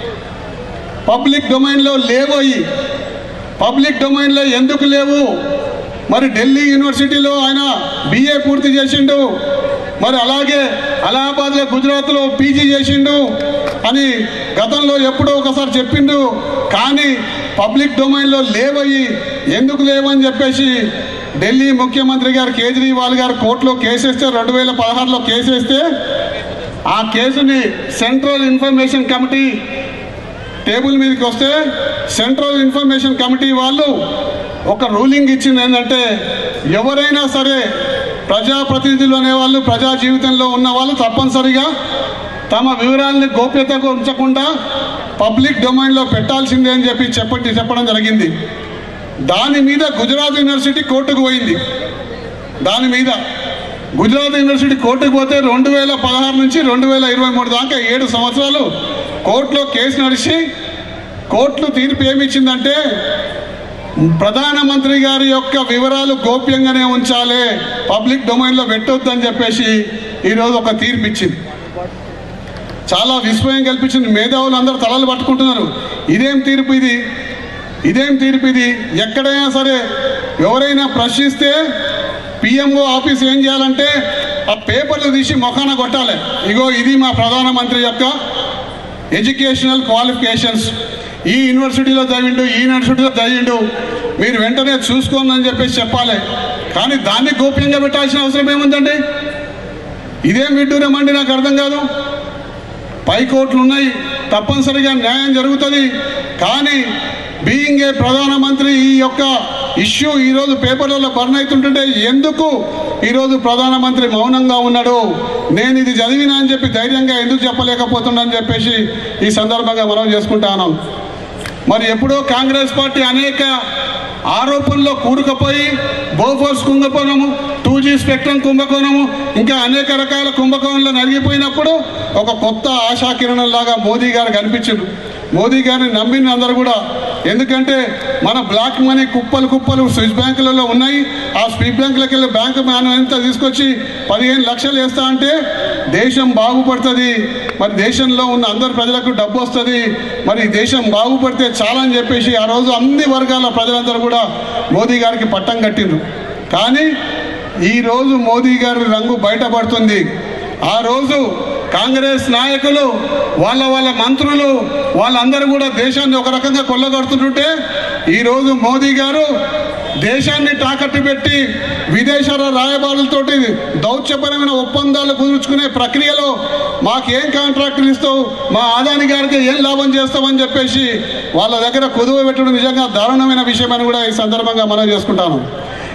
పబ్లిక్ డొమైన్లో లేవు అవి పబ్లిక్ డొమైన్లో ఎందుకు లేవు మరి ఢిల్లీ యూనివర్సిటీలో ఆయన బిఏ పూర్తి చేసిండు మరి అలాగే అలహాబాద్లో గుజరాత్లో పీజీ చేసిండు అని గతంలో ఎప్పుడో ఒకసారి చెప్పిండు కానీ పబ్లిక్ డొమైన్లో లేవయి ఎందుకు లేవని చెప్పేసి ఢిల్లీ ముఖ్యమంత్రి గారు కేజ్రీవాల్ గారు కోర్టులో కేసేస్తే రెండు వేల పదహారులో కేసేస్తే ఆ కేసుని సెంట్రల్ ఇన్ఫర్మేషన్ కమిటీ టేబుల్ మీదకి వస్తే సెంట్రల్ ఇన్ఫర్మేషన్ కమిటీ వాళ్ళు ఒక రూలింగ్ ఇచ్చింది ఏంటంటే ఎవరైనా సరే ప్రజాప్రతినిధులు అనేవాళ్ళు ప్రజా జీవితంలో ఉన్న వాళ్ళు తప్పనిసరిగా తమ వివరాలని గోప్యతగా ఉంచకుండా పబ్లిక్ డొమైన్లో పెట్టాల్సిందే అని చెప్పి చెప్పటి చెప్పడం జరిగింది దాని మీద గుజరాత్ యూనివర్సిటీ కోర్టుకు పోయింది దాని మీద గుజరాత్ యూనివర్సిటీ కోర్టుకు పోతే రెండు వేల పదహారు నుంచి రెండు వేల ఇరవై మూడు దాకా ఏడు సంవత్సరాలు కోర్టులో కేసు నడిచి కోర్టులు తీర్పు ఏమి ఇచ్చిందంటే ప్రధానమంత్రి గారి యొక్క వివరాలు గోప్యంగానే ఉంచాలి పబ్లిక్ డొమైన్లో పెట్టొద్దని చెప్పేసి ఈరోజు ఒక తీర్పు ఇచ్చింది చాలా విస్మయం కల్పించింది మేధావులు అందరూ తలలు పట్టుకుంటున్నారు ఇదేం తీర్పు ఇది ఇదేం తీర్పు ఇది ఎక్కడైనా సరే ఎవరైనా ప్రశ్నిస్తే పిఎంఓ ఆఫీస్ ఏం చేయాలంటే ఆ పేపర్లు తీసి మొఖాన కొట్టాలి ఇగో ఇది మా ప్రధానమంత్రి యొక్క ఎడ్యుకేషనల్ క్వాలిఫికేషన్స్ ఈ యూనివర్సిటీలో చదివిండు ఈ యూనివర్సిటీలో చదివిండు మీరు వెంటనే చూసుకోండి అని చెప్పేసి చెప్పాలి కానీ దాన్ని గోప్యంగా పెట్టాల్సిన అవసరం ఏముందండి ఇదేం విడ్డూరమండి నాకు అర్థం కాదు పై కోర్టులు ఉన్నాయి తప్పనిసరిగా న్యాయం జరుగుతుంది కానీ బీయింగ్ ఏ ప్రధానమంత్రి ఈ యొక్క ఇష్యూ ఈరోజు పేపర్లలో బర్న్ అవుతుంటుంటే ఎందుకు ఈరోజు ప్రధానమంత్రి మౌనంగా ఉన్నాడు నేను ఇది చదివినా అని చెప్పి ధైర్యంగా ఎందుకు చెప్పలేకపోతున్నానని చెప్పేసి ఈ సందర్భంగా మనం చేసుకుంటాను మరి ఎప్పుడో కాంగ్రెస్ పార్టీ అనేక ఆరోపణల్లో కూరుకుపోయి బోఫోర్స్ కుంభకోణము టూ జీ స్పెక్ట్రమ్ కుంభకోణము ఇంకా అనేక రకాల కుంభకోణంలో నలిగిపోయినప్పుడు ఒక కొత్త ఆశాకిరణం లాగా మోదీ గారు కనిపించారు మోదీ గారిని నమ్మిన అందరూ కూడా ఎందుకంటే మన బ్లాక్ మనీ కుప్పలు కుప్పలు స్విస్ బ్యాంకులలో ఉన్నాయి ఆ స్విస్ బ్యాంకులకు వెళ్ళి బ్యాంకు మ్యాన్ ఎంత తీసుకొచ్చి పదిహేను లక్షలు వేస్తా అంటే దేశం బాగుపడుతుంది మరి దేశంలో ఉన్న అందరు ప్రజలకు డబ్బు వస్తుంది మరి దేశం బాగుపడితే చాలా అని చెప్పేసి ఆ రోజు అన్ని వర్గాల ప్రజలందరూ కూడా మోదీ గారికి పట్టం కట్టిండ్రు కానీ ఈ రోజు మోదీ గారి రంగు బయటపడుతుంది ఆ రోజు కాంగ్రెస్ నాయకులు వాళ్ళ వాళ్ళ మంత్రులు వాళ్ళందరూ కూడా దేశాన్ని ఒక రకంగా కొల్లగొడుతుంటుంటే ఈరోజు మోదీ గారు దేశాన్ని తాకట్టు పెట్టి విదేశాల రాయబారులతోటి దౌత్యపరమైన ఒప్పందాలు కుదుర్చుకునే ప్రక్రియలో మాకేం కాంట్రాక్టులు ఇస్తావు మా ఆదాని గారికి ఏం లాభం చేస్తామని చెప్పేసి వాళ్ళ దగ్గర కుదువ పెట్టడం నిజంగా దారుణమైన విషయం అని కూడా ఈ సందర్భంగా మనం చేసుకుంటాను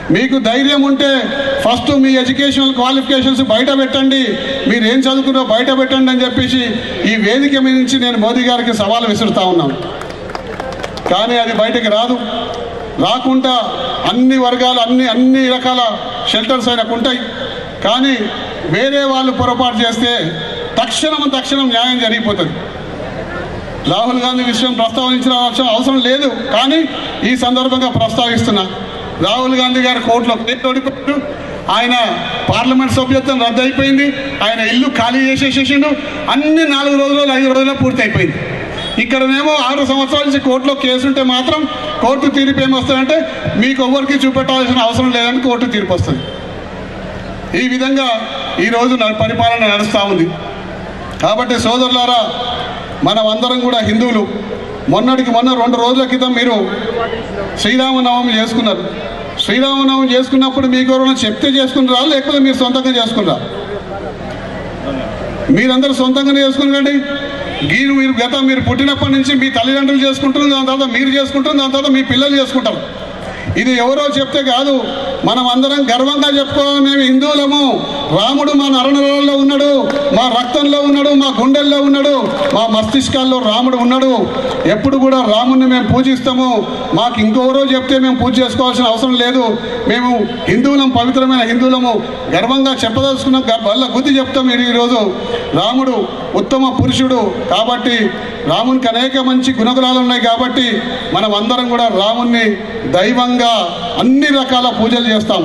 మీకు ధైర్యం ఉంటే ఫస్ట్ మీ ఎడ్యుకేషనల్ క్వాలిఫికేషన్స్ బయట పెట్టండి మీరు ఏం చదువుకున్నారో బయట పెట్టండి అని చెప్పేసి ఈ వేదిక మీద నుంచి నేను మోదీ గారికి సవాలు విసురుతా ఉన్నాను కానీ అది బయటకు రాదు రాకుండా అన్ని వర్గాలు అన్ని అన్ని రకాల షెల్టర్స్ ఆయనకు ఉంటాయి కానీ వేరే వాళ్ళు పొరపాటు చేస్తే తక్షణం తక్షణం న్యాయం జరిగిపోతుంది రాహుల్ గాంధీ విషయం ప్రస్తావించిన అవసరం- అవసరం లేదు కానీ ఈ సందర్భంగా ప్రస్తావిస్తున్నా రాహుల్ గాంధీ గారు కోర్టులో కేసు ఓడిపోయారు ఆయన పార్లమెంట్ సభ్యత్వం రద్దు అయిపోయింది ఆయన ఇల్లు ఖాళీ చేసేసేసిండు అన్ని నాలుగు రోజులు ఐదు రోజుల్లో పూర్తి అయిపోయింది ఇక్కడనేమో ఆరు సంవత్సరాల నుంచి కోర్టులో కేసు ఉంటే మాత్రం కోర్టు తీర్పు ఏమొస్తుందంటే మీకు ఎవరికి చూపెట్టాల్సిన అవసరం లేదని కోర్టు తీర్పు వస్తుంది ఈ విధంగా ఈరోజు న- పరిపాలన నడుస్తూ ఉంది కాబట్టి సోదరులారా మనం అందరం కూడా హిందువులు మొన్నటికి మొన్న రెండు రోజుల క్రితం మీరు శ్రీరామనవమి చేసుకున్నారు శ్రీరామనవమి చేసుకున్నప్పుడు మీకు ఎవరైనా చెప్తే చేసుకున్నారా లేకపోతే మీరు సొంతంగా చేసుకున్నారా మీరందరూ సొంతంగానే చేసుకున్నారండి గీరు మీరు గత మీరు పుట్టినప్పటి నుంచి మీ తల్లిదండ్రులు చేసుకుంటారు దాని తర్వాత మీరు చేసుకుంటారు దాని తర్వాత మీ పిల్లలు చేసుకుంటారు ఇది ఎవరో చెప్తే కాదు మనం అందరం గర్వంగా చెప్పుకోవాలి మేము హిందువులము రాముడు మా నరనరాల్లో ఉన్నాడు మా రక్తంలో ఉన్నాడు మా గుండెల్లో ఉన్నాడు మా మస్తిష్కాల్లో రాముడు ఉన్నాడు ఎప్పుడు కూడా రాముడిని మేము పూజిస్తాము మాకు ఇంకెవరో చెప్తే మేము పూజ చేసుకోవాల్సిన అవసరం లేదు మేము హిందువులం పవిత్రమైన హిందువులము గర్వంగా చెప్పదలుచుకున్న గర్- వల్ల బుద్ధి చెప్తాం ఈ- ఈరోజు రాముడు ఉత్తమ పురుషుడు కాబట్టి రామునికి అనేక మంచి గుణగుణాలు ఉన్నాయి కాబట్టి మనం అందరం కూడా రాముణ్ణి దైవంగా అన్ని రకాల పూజలు చేస్తాం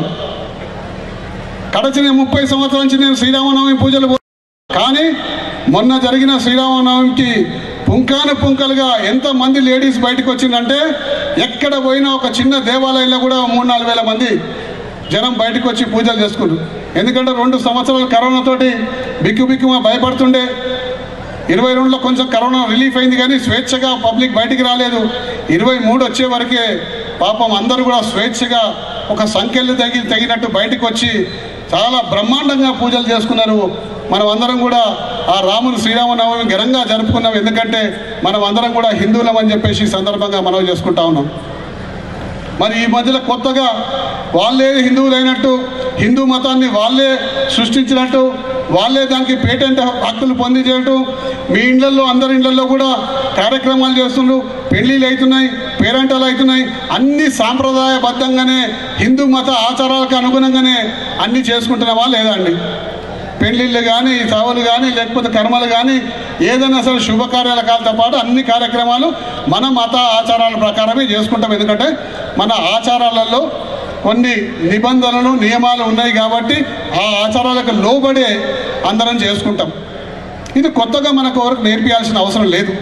గడచిన ముప్పై సంవత్సరాల నుంచి నేను శ్రీరామనవమి పూజలు పో- కానీ మొన్న జరిగిన శ్రీరామనవమికి పుంకాను పుంకలుగా ఎంతమంది లేడీస్ బయటకు వచ్చిందంటే ఎక్కడ పోయినా ఒక చిన్న దేవాలయంలో కూడా మూడు నాలుగు వేల మంది జనం బయటకు వచ్చి పూజలు చేసుకుంటారు ఎందుకంటే రెండు సంవత్సరాలు కరోనాతోటి బిక్కు బిక్కుమ భయపడుతుండే ఇరవై రెండులో కొంచెం కరోనా రిలీఫ్ అయింది కానీ స్వేచ్ఛగా పబ్లిక్ బయటికి రాలేదు ఇరవై మూడు వచ్చే వరకే పాపం అందరూ కూడా స్వేచ్ఛగా ఒక సంఖ్యలు తగి తగినట్టు బయటకు వచ్చి చాలా బ్రహ్మాండంగా పూజలు చేసుకున్నారు మనం అందరం కూడా ఆ రాముని శ్రీరామనవమి ఘనంగా జరుపుకున్నాం ఎందుకంటే మనం అందరం కూడా హిందువులం అని చెప్పేసి ఈ సందర్భంగా మనం చేసుకుంటా ఉన్నాం మరి ఈ మధ్యలో కొత్తగా వాళ్ళే హిందువులైనట్టు హిందూ మతాన్ని వాళ్ళే సృష్టించినట్టు వాళ్ళే దానికి పేటెంట్ హక్కులు పొంది చేయటం మీ ఇళ్లలో అందరి ఇళ్లలో కూడా కార్యక్రమాలు చేస్తుండ్రు పెళ్ళిళ్ళు అవుతున్నాయి పేరెంటాలు అవుతున్నాయి అన్ని సాంప్రదాయబద్ధంగానే హిందూ మత ఆచారాలకు అనుగుణంగానే అన్ని చేసుకుంటున్నావా లేదా అండి పెళ్ళిళ్ళు కానీ చావులు కానీ లేకపోతే కర్మలు కానీ ఏదైనా సరే శుభకార్యాల కాలతో పాటు అన్ని కార్యక్రమాలు మన మత ఆచారాల ప్రకారమే చేసుకుంటాం ఎందుకంటే మన ఆచారాలలో కొన్ని నిబంధనలు నియమాలు ఉన్నాయి కాబట్టి ఆ ఆచారాలకు లోబడే అందరం చేసుకుంటాం ఇది కొత్తగా మనకు ఎవరికి నేర్పించాల్సిన అవసరం లేదు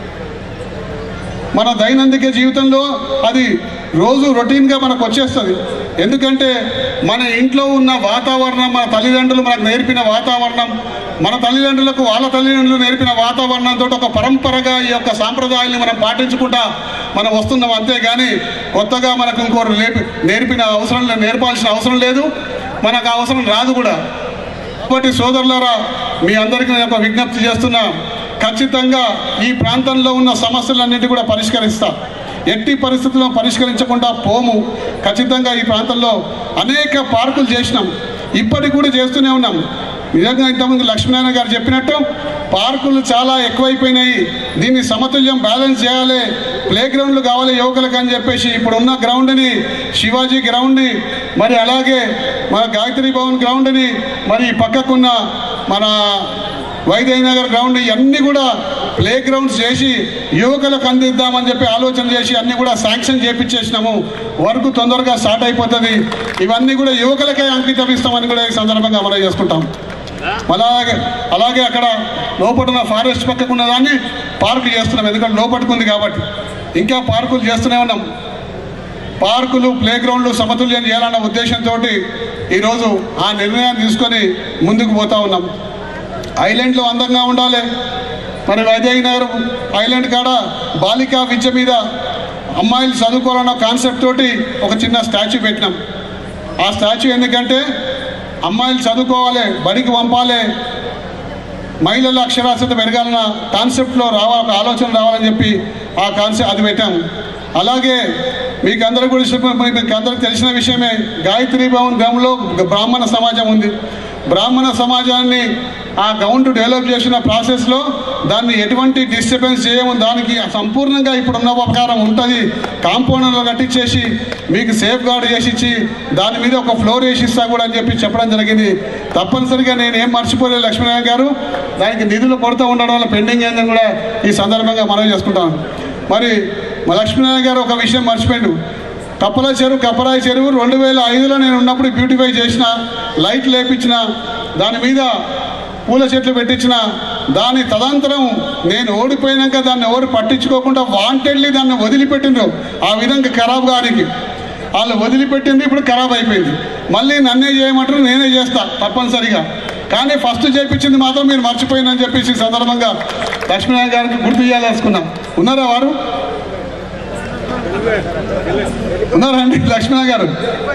మన దైనందిక జీవితంలో అది రోజు రొటీన్గా మనకు వచ్చేస్తుంది ఎందుకంటే మన ఇంట్లో ఉన్న వాతావరణం మన తల్లిదండ్రులు మనకు నేర్పిన వాతావరణం మన తల్లిదండ్రులకు వాళ్ళ తల్లిదండ్రులు నేర్పిన వాతావరణంతో ఒక పరంపరగా ఈ యొక్క సాంప్రదాయాల్ని మనం పాటించుకుంటా మనం వస్తున్నాం అంతేగాని కొత్తగా మనకు ఇంకోరు నేర్పి నేర్పిన అవసరం లేదు నేర్పాల్సిన అవసరం లేదు మనకు ఆ అవసరం రాదు కూడా కాబట్టి సోదరులారా మీ అందరికీ నేను ఒక విజ్ఞప్తి చేస్తున్నా ఖచ్చితంగా ఈ ప్రాంతంలో ఉన్న సమస్యలన్నింటి కూడా పరిష్కరిస్తా ఎట్టి పరిస్థితుల్లో పరిష్కరించకుండా పోము ఖచ్చితంగా ఈ ప్రాంతంలో అనేక పార్కులు చేసినాం ఇప్పటికి కూడా చేస్తూనే ఉన్నాం నిజంగా ఇంతకుముందు లక్ష్మీనారాయణ గారు చెప్పినట్టు పార్కులు చాలా ఎక్కువైపోయినాయి దీన్ని సమతుల్యం బ్యాలెన్స్ చేయాలి ప్లే గ్రౌండ్లు కావాలి యువకులకు అని చెప్పేసి ఇప్పుడు ఉన్న గ్రౌండ్ని శివాజీ గ్రౌండ్ని మరి అలాగే మన గాయత్రి భవన్ గ్రౌండ్ని మరి ఈ పక్కకున్న మన వైద్యనగర్ గ్రౌండ్ ఇవన్నీ కూడా ప్లే గ్రౌండ్స్ చేసి యువకులకు అందిద్దామని చెప్పి ఆలోచన చేసి అన్ని కూడా శాంక్షన్ చేపించేసినాము వర్క్ తొందరగా స్టార్ట్ అయిపోతుంది ఇవన్నీ కూడా యువకులకే అంకితం ఇస్తామని కూడా ఈ సందర్భంగా మనం చేసుకుంటాం అలాగే అలాగే అక్కడ లోపల ఉన్న ఫారెస్ట్ పక్కకు ఉన్న దాన్ని పార్కు చేస్తున్నాం ఎందుకంటే లోపట్టుకుంది కాబట్టి ఇంకా పార్కులు చేస్తూనే ఉన్నాం పార్కులు ప్లే గ్రౌండ్లు సమతుల్యం చేయాలన్న ఉద్దేశంతో ఈరోజు ఆ నిర్ణయాన్ని తీసుకొని ముందుకు పోతా ఉన్నాం ఐలాండ్లో అందంగా ఉండాలి మరి వైదేహి నగర్ ఐలాండ్ కాడ బాలికా విద్య మీద అమ్మాయిలు చదువుకోవాలన్న కాన్సెప్ట్ తోటి ఒక చిన్న స్టాచ్యూ పెట్టినాం ఆ స్టాచ్యూ ఎందుకంటే అమ్మాయిలు చదువుకోవాలి బడికి పంపాలి మహిళల అక్షరాస్యత పెరగాలన్న కాన్సెప్ట్లో రావాలి ఒక ఆలోచన రావాలని చెప్పి ఆ కాన్సెప్ట్ అది పెట్టాము అలాగే మీకు అందరూ కూడా చెప్ప- మీకు అందరికి తెలిసిన విషయమే గాయత్రి భవన్ గ్రామంలో బ్రాహ్మణ సమాజం ఉంది బ్రాహ్మణ సమాజాన్ని ఆ గ్రౌండ్ డెవలప్ చేసిన ప్రాసెస్లో దాన్ని ఎటువంటి డిస్టర్బెన్స్ చేయము దానికి సంపూర్ణంగా ఇప్పుడున్న ప్రకారం ఉంటుంది కాంపౌండర్లో కట్టించేసి మీకు సేఫ్ గార్డ్ చేసి ఇచ్చి దాని మీద ఒక ఫ్లోర్ వేసి ఇస్తా కూడా అని చెప్పి చెప్పడం జరిగింది తప్పనిసరిగా నేను ఏం మర్చిపోలేదు లక్ష్మీనారాయణ గారు దానికి నిధులు కొరత ఉండడం వల్ల పెండింగ్ అయిందని కూడా ఈ సందర్భంగా మనవి చేసుకుంటాను మరి మా లక్ష్మీనారాయణ గారు ఒక విషయం మర్చిపోయిండు కప్పల చెరువు కప్పరాయి చెరువు రెండు వేల ఐదులో నేను ఉన్నప్పుడు బ్యూటిఫై చేసిన లైట్ లేపించిన దాని మీద పూల చెట్లు పెట్టించిన దాని తదంతరం నేను ఓడిపోయినాక దాన్ని ఎవరు పట్టించుకోకుండా వాంటెడ్లీ దాన్ని వదిలిపెట్టిండ్రు ఆ విధంగా ఖరాబ్ గారికి వాళ్ళు వదిలిపెట్టింది ఇప్పుడు ఖరాబ్ అయిపోయింది మళ్ళీ నన్నే చేయమంటారు నేనే చేస్తా తప్పనిసరిగా కానీ ఫస్ట్ చేయించింది మాత్రం మీరు మర్చిపోయిందని చెప్పేసి ఈ సందర్భంగా లక్ష్మీనారాయణ గారికి గుర్తు చేయాలనుకున్నాం ఉన్నారా వారు ఉన్నారా అండి లక్ష్మీనారాయణ గారు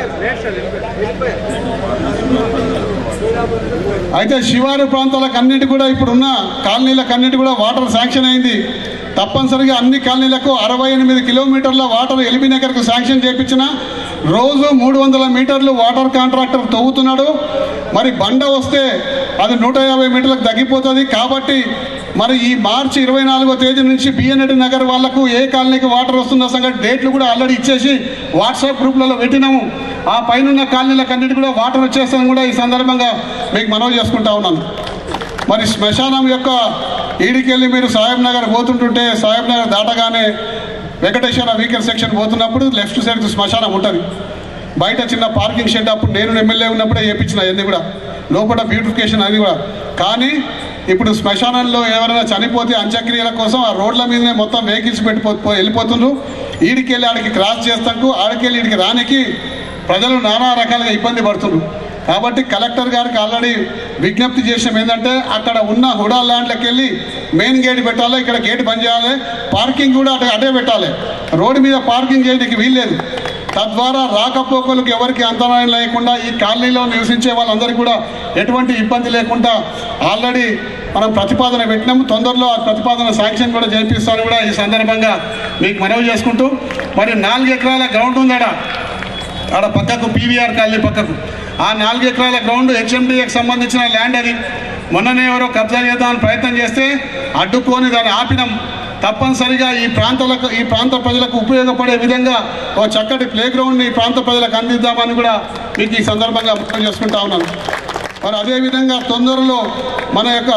అయితే శివారు ప్రాంతాలకు అన్నిటి కూడా ఇప్పుడున్న కాలనీలకు అన్నిటి కూడా వాటర్ శాంక్షన్ అయింది తప్పనిసరిగా అన్ని కాలనీలకు అరవై ఎనిమిది కిలోమీటర్ల వాటర్ ఎల్బీ నగర్కు శాంక్షన్ చేయించిన రోజు మూడు వందల మీటర్లు వాటర్ కాంట్రాక్టర్ తవ్వుతున్నాడు మరి బండ వస్తే అది నూట యాభై మీటర్లకు తగ్గిపోతుంది కాబట్టి మరి ఈ మార్చి ఇరవై నాలుగో తేదీ నుంచి బిఎన్ఎడ్ నగర్ వాళ్లకు ఏ కాలనీకి వాటర్ వస్తున్న సంగతి డేట్లు కూడా ఆల్రెడీ ఇచ్చేసి వాట్సాప్ గ్రూప్లలో పెట్టినాము ఆ పైన కాలనీలకు అన్నిటి కూడా వాటర్ వచ్చేస్తాను కూడా ఈ సందర్భంగా మీకు మనవి చేసుకుంటా ఉన్నాను మరి శ్మశానం యొక్క ఈడికెళ్ళి మీరు సాహెబ్ నగర్ పోతుంటుంటే సాహెబ్ నగర్ దాటగానే వెంకటేశ్వర వీకెండ్ సెక్షన్ పోతున్నప్పుడు లెఫ్ట్ సైడ్ శ్మశానం ఉంటుంది బయట చిన్న పార్కింగ్ షెడ్ అప్పుడు నేను ఎమ్మెల్యే ఉన్నప్పుడే వేయించిన అవన్నీ కూడా లోపల బ్యూటిఫికేషన్ అది కూడా కానీ ఇప్పుడు శ్మశానంలో ఎవరైనా చనిపోతే అంత్యక్రియల కోసం ఆ రోడ్ల మీదనే మొత్తం వెహికల్స్ పెట్టిపో పో- వెళ్ళిపోతుండ్రు ఈడికెళ్ళి ఆడికి క్రాస్ చేస్తాకు ఆడికెళ్ళి ఈడికి రానికి ప్రజలు నానా రకాలుగా ఇబ్బంది పడుతున్నారు కాబట్టి కలెక్టర్ గారికి ఆల్రెడీ విజ్ఞప్తి చేసాం ఏంటంటే అక్కడ ఉన్న హుడా ల్యాండ్లకు వెళ్ళి మెయిన్ గేట్ పెట్టాలి ఇక్కడ గేట్ బంద్ చేయాలి పార్కింగ్ కూడా అటే అటే పెట్టాలి రోడ్డు మీద పార్కింగ్ చేయడానికి వీల్లేదు తద్వారా రాకపోకలకు ఎవరికి అంతరాయం లేకుండా ఈ కాలనీలో నివసించే వాళ్ళందరికీ కూడా ఎటువంటి ఇబ్బంది లేకుండా ఆల్రెడీ మనం ప్రతిపాదన పెట్టినాము తొందరలో ఆ ప్రతిపాదన శాంక్షన్ కూడా చేపిస్తాను కూడా ఈ సందర్భంగా మీకు మనవి చేసుకుంటూ మరి నాలుగు ఎకరాల గ్రౌండ్ ఉందాడ ఆడ పక్కకు పీవీఆర్ కాలనీ పక్కకు ఆ నాలుగు ఎకరాల గ్రౌండ్ హెచ్ఎండిఏకి సంబంధించిన ల్యాండ్ అది మొన్ననే ఎవరో కబ్జా చేద్దామని ప్రయత్నం చేస్తే అడ్డుకొని దాన్ని ఆపినాం తప్పనిసరిగా ఈ ప్రాంతాలకు ఈ ప్రాంత ప్రజలకు ఉపయోగపడే విధంగా ఒక చక్కటి ప్లే గ్రౌండ్ని ఈ ప్రాంత ప్రజలకు అందిద్దామని కూడా మీకు ఈ సందర్భంగా ముఖ్యం చేసుకుంటా ఉన్నాను మరి అదేవిధంగా తొందరలో మన యొక్క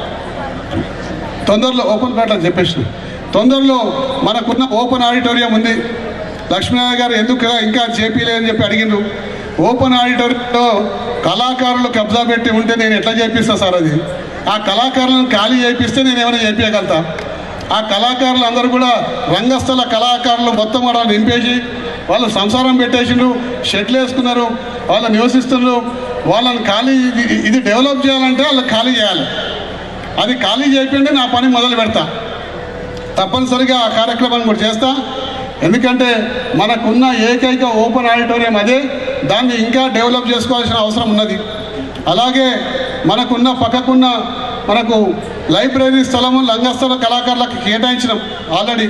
తొందరలో ఓపెన్ ప్లాట్ అని చెప్పేసి తొందరలో మనకున్న ఓపెన్ ఆడిటోరియం ఉంది లక్ష్మీనారాయణ గారు ఎందుకు ఇంకా చేపీలే అని చెప్పి అడిగిండ్రు ఓపెన్ ఆడిటోరియంలో కళాకారులు కబ్జా పెట్టి ఉంటే నేను ఎట్లా చేపిస్తా సార్ అది ఆ కళాకారులను ఖాళీ చేపిస్తే నేను ఏమైనా చేపించగలుగుతా ఆ కళాకారులు అందరూ కూడా రంగస్థల కళాకారులు మొత్తం కూడా నింపేసి వాళ్ళు సంసారం పెట్టేసిండ్రు షెట్లు వేసుకున్నారు వాళ్ళు నివసిస్తున్నారు వాళ్ళని ఖాళీ ఇది ఇది డెవలప్ చేయాలంటే వాళ్ళకి ఖాళీ చేయాలి అది ఖాళీ చేయకుండా నా పని మొదలు పెడతా తప్పనిసరిగా ఆ కార్యక్రమాన్ని కూడా చేస్తా ఎందుకంటే మనకున్న ఏకైక ఓపెన్ ఆడిటోరియం అదే దాన్ని ఇంకా డెవలప్ చేసుకోవాల్సిన అవసరం ఉన్నది అలాగే మనకున్న పక్కకున్న మనకు లైబ్రరీ స్థలము లంగస్థల కళాకారులకు కేటాయించినాం ఆల్రెడీ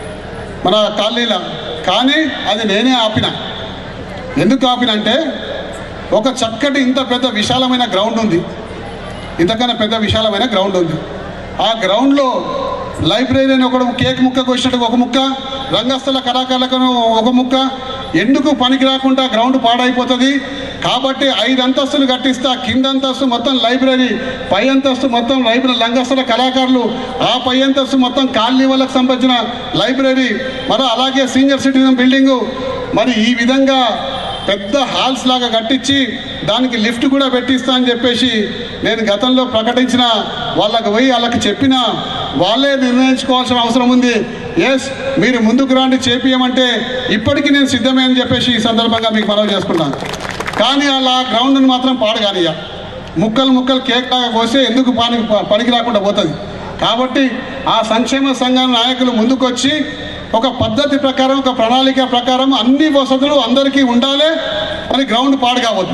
మన కాలనీలో కానీ అది నేనే ఆపిన ఎందుకు ఆపినంటే ఒక చక్కటి ఇంత పెద్ద విశాలమైన గ్రౌండ్ ఉంది ఇంతకన్నా పెద్ద విశాలమైన గ్రౌండ్ ఉంది ఆ గ్రౌండ్లో లైబ్రరీ అని ఒకడు కేక్ ముక్క కోసినట్టు ఒక ముక్క రంగస్థల కళాకారులకు ఒక ముక్క ఎందుకు పనికి రాకుండా గ్రౌండ్ పాడైపోతుంది కాబట్టి ఐదు అంతస్తులు కట్టిస్తా కింద అంతస్తు మొత్తం లైబ్రరీ పై అంతస్తు మొత్తం లైబ్రరీ రంగస్థల కళాకారులు ఆ పై అంతస్తు మొత్తం కాలనీ వాళ్ళకి సంబంధించిన లైబ్రరీ మరి అలాగే సీనియర్ సిటిజన్ బిల్డింగు మరి ఈ విధంగా పెద్ద హాల్స్ లాగా కట్టించి దానికి లిఫ్ట్ కూడా పెట్టిస్తా అని చెప్పేసి నేను గతంలో ప్రకటించిన వాళ్ళకి పోయి వాళ్ళకి చెప్పిన వాళ్ళే నిర్ణయించుకోవాల్సిన అవసరం ఉంది ఎస్ మీరు ముందుకు రాండి చేపియమంటే ఇప్పటికీ నేను సిద్ధమే అని చెప్పేసి ఈ సందర్భంగా మీకు మనవి చేసుకున్నాను కానీ అలా గ్రౌండ్ని మాత్రం పాడగానియ ముక్కలు ముక్కలు కేక్ లాగా కోస్తే ఎందుకు పని పనికి రాకుండా పోతుంది కాబట్టి ఆ సంక్షేమ సంఘం నాయకులు ముందుకొచ్చి ఒక పద్ధతి ప్రకారం ఒక ప్రణాళిక ప్రకారం అన్ని వసతులు అందరికీ ఉండాలి మరి గ్రౌండ్ పాడు కావద్దు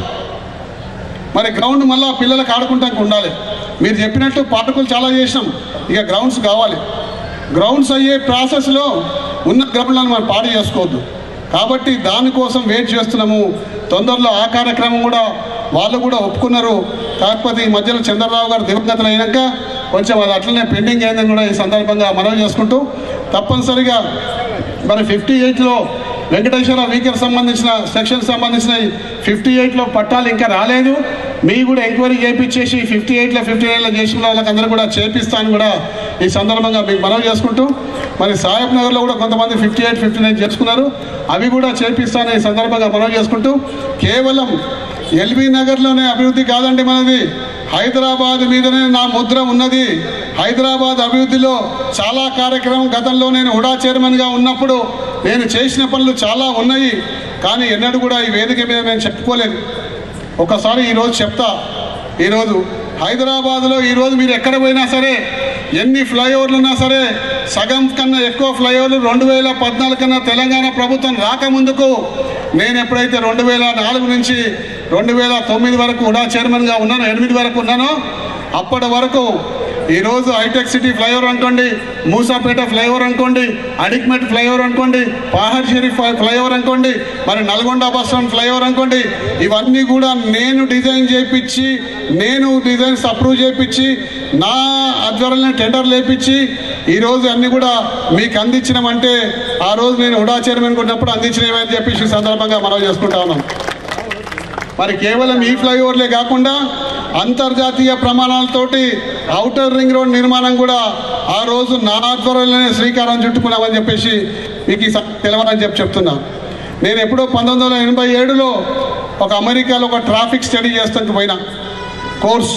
మరి గ్రౌండ్ మళ్ళీ పిల్లలకు ఆడుకుంటానికి ఉండాలి మీరు చెప్పినట్టు పాఠకులు చాలా చేసినాం ఇక గ్రౌండ్స్ కావాలి గ్రౌండ్స్ అయ్యే ప్రాసెస్లో ఉన్న గ్రౌండ్లను మనం పాడు చేసుకోవద్దు కాబట్టి దానికోసం వెయిట్ చేస్తున్నాము తొందరలో ఆ కార్యక్రమం కూడా వాళ్ళు కూడా ఒప్పుకున్నారు కాకపోతే ఈ మధ్యలో చంద్రరావు గారు దివంగతలు అయినాక కొంచెం అది అట్లనే పెండింగ్ అయిందని కూడా ఈ సందర్భంగా మనవి చేసుకుంటూ తప్పనిసరిగా మరి ఫిఫ్టీ ఎయిట్లో వెంకటేశ్వర వీకర్ సంబంధించిన సెక్షన్ సంబంధించిన ఫిఫ్టీ ఎయిట్లో పట్టాలు ఇంకా రాలేదు మీ కూడా ఎంక్వైరీ చేయించేసి ఫిఫ్టీ ఎయిట్లో ఫిఫ్టీ నైన్లో చేసిన వాళ్ళకి అందరూ కూడా చేపిస్తాను కూడా ఈ సందర్భంగా మీకు మనవి చేసుకుంటూ మరి సాహెబ్ నగర్లో కూడా కొంతమంది ఫిఫ్టీ ఎయిట్ ఫిఫ్టీ నైన్ చేసుకున్నారు అవి కూడా చేపిస్తాను ఈ సందర్భంగా మనవి చేసుకుంటూ కేవలం ఎల్బీ నగర్లోనే అభివృద్ధి కాదండి మనది హైదరాబాద్ మీదనే నా ముద్ర ఉన్నది హైదరాబాద్ అభివృద్ధిలో చాలా కార్యక్రమం గతంలో నేను హుడా చైర్మన్గా ఉన్నప్పుడు నేను చేసిన పనులు చాలా ఉన్నాయి కానీ ఎన్నడూ కూడా ఈ వేదిక మీద నేను చెప్పుకోలేదు ఒకసారి ఈరోజు చెప్తా ఈరోజు హైదరాబాద్లో ఈరోజు మీరు ఎక్కడ పోయినా సరే ఎన్ని ఫ్లైఓవర్లు ఉన్నా సరే సగం కన్నా ఎక్కువ ఫ్లైఓవర్లు రెండు వేల పద్నాలుగు కన్నా తెలంగాణ ప్రభుత్వం రాకముందుకు నేను ఎప్పుడైతే రెండు వేల నాలుగు నుంచి రెండు వేల తొమ్మిది వరకు కూడా చైర్మన్గా ఉన్నానో ఎనిమిది వరకు ఉన్నానో అప్పటి వరకు ఈరోజు హైటెక్ సిటీ ఫ్లైఓవర్ అనుకోండి మూసాపేట ఫ్లైఓవర్ అనుకోండి అడిక్మెట్ ఫ్లైఓవర్ అనుకోండి పహాడ్ షరీఫ్ ఫ్లైఓవర్ అనుకోండి మరి నల్గొండ బస్ స్టాండ్ ఫ్లైఓవర్ అనుకోండి ఇవన్నీ కూడా నేను డిజైన్ చేయించి నేను డిజైన్స్ అప్రూవ్ చేయించి నా ఆధ్వర్యంలో టెండర్ లేపించి ఈరోజు అన్ని కూడా మీకు అందించినామంటే ఆ రోజు నేను హుడా చైర్మన్ ఉన్నప్పుడు అందించినవని చెప్పేసి ఈ సందర్భంగా మనం చేసుకుంటా ఉన్నాం మరి కేవలం ఈ ఫ్లైఓవర్లే కాకుండా అంతర్జాతీయ ప్రమాణాలతోటి ఔటర్ రింగ్ రోడ్ నిర్మాణం కూడా ఆ రోజు నా ఆధ్వర్యంలోనే శ్రీకారం చుట్టుకున్నామని చెప్పేసి మీకు ఈ సం- తెలవాలని చెప్పి చెప్తున్నా నేను ఎప్పుడో పంతొమ్మిది వందల ఎనభై ఏడులో ఒక అమెరికాలో ఒక ట్రాఫిక్ స్టడీ చేస్తానికి పోయినా కోర్స్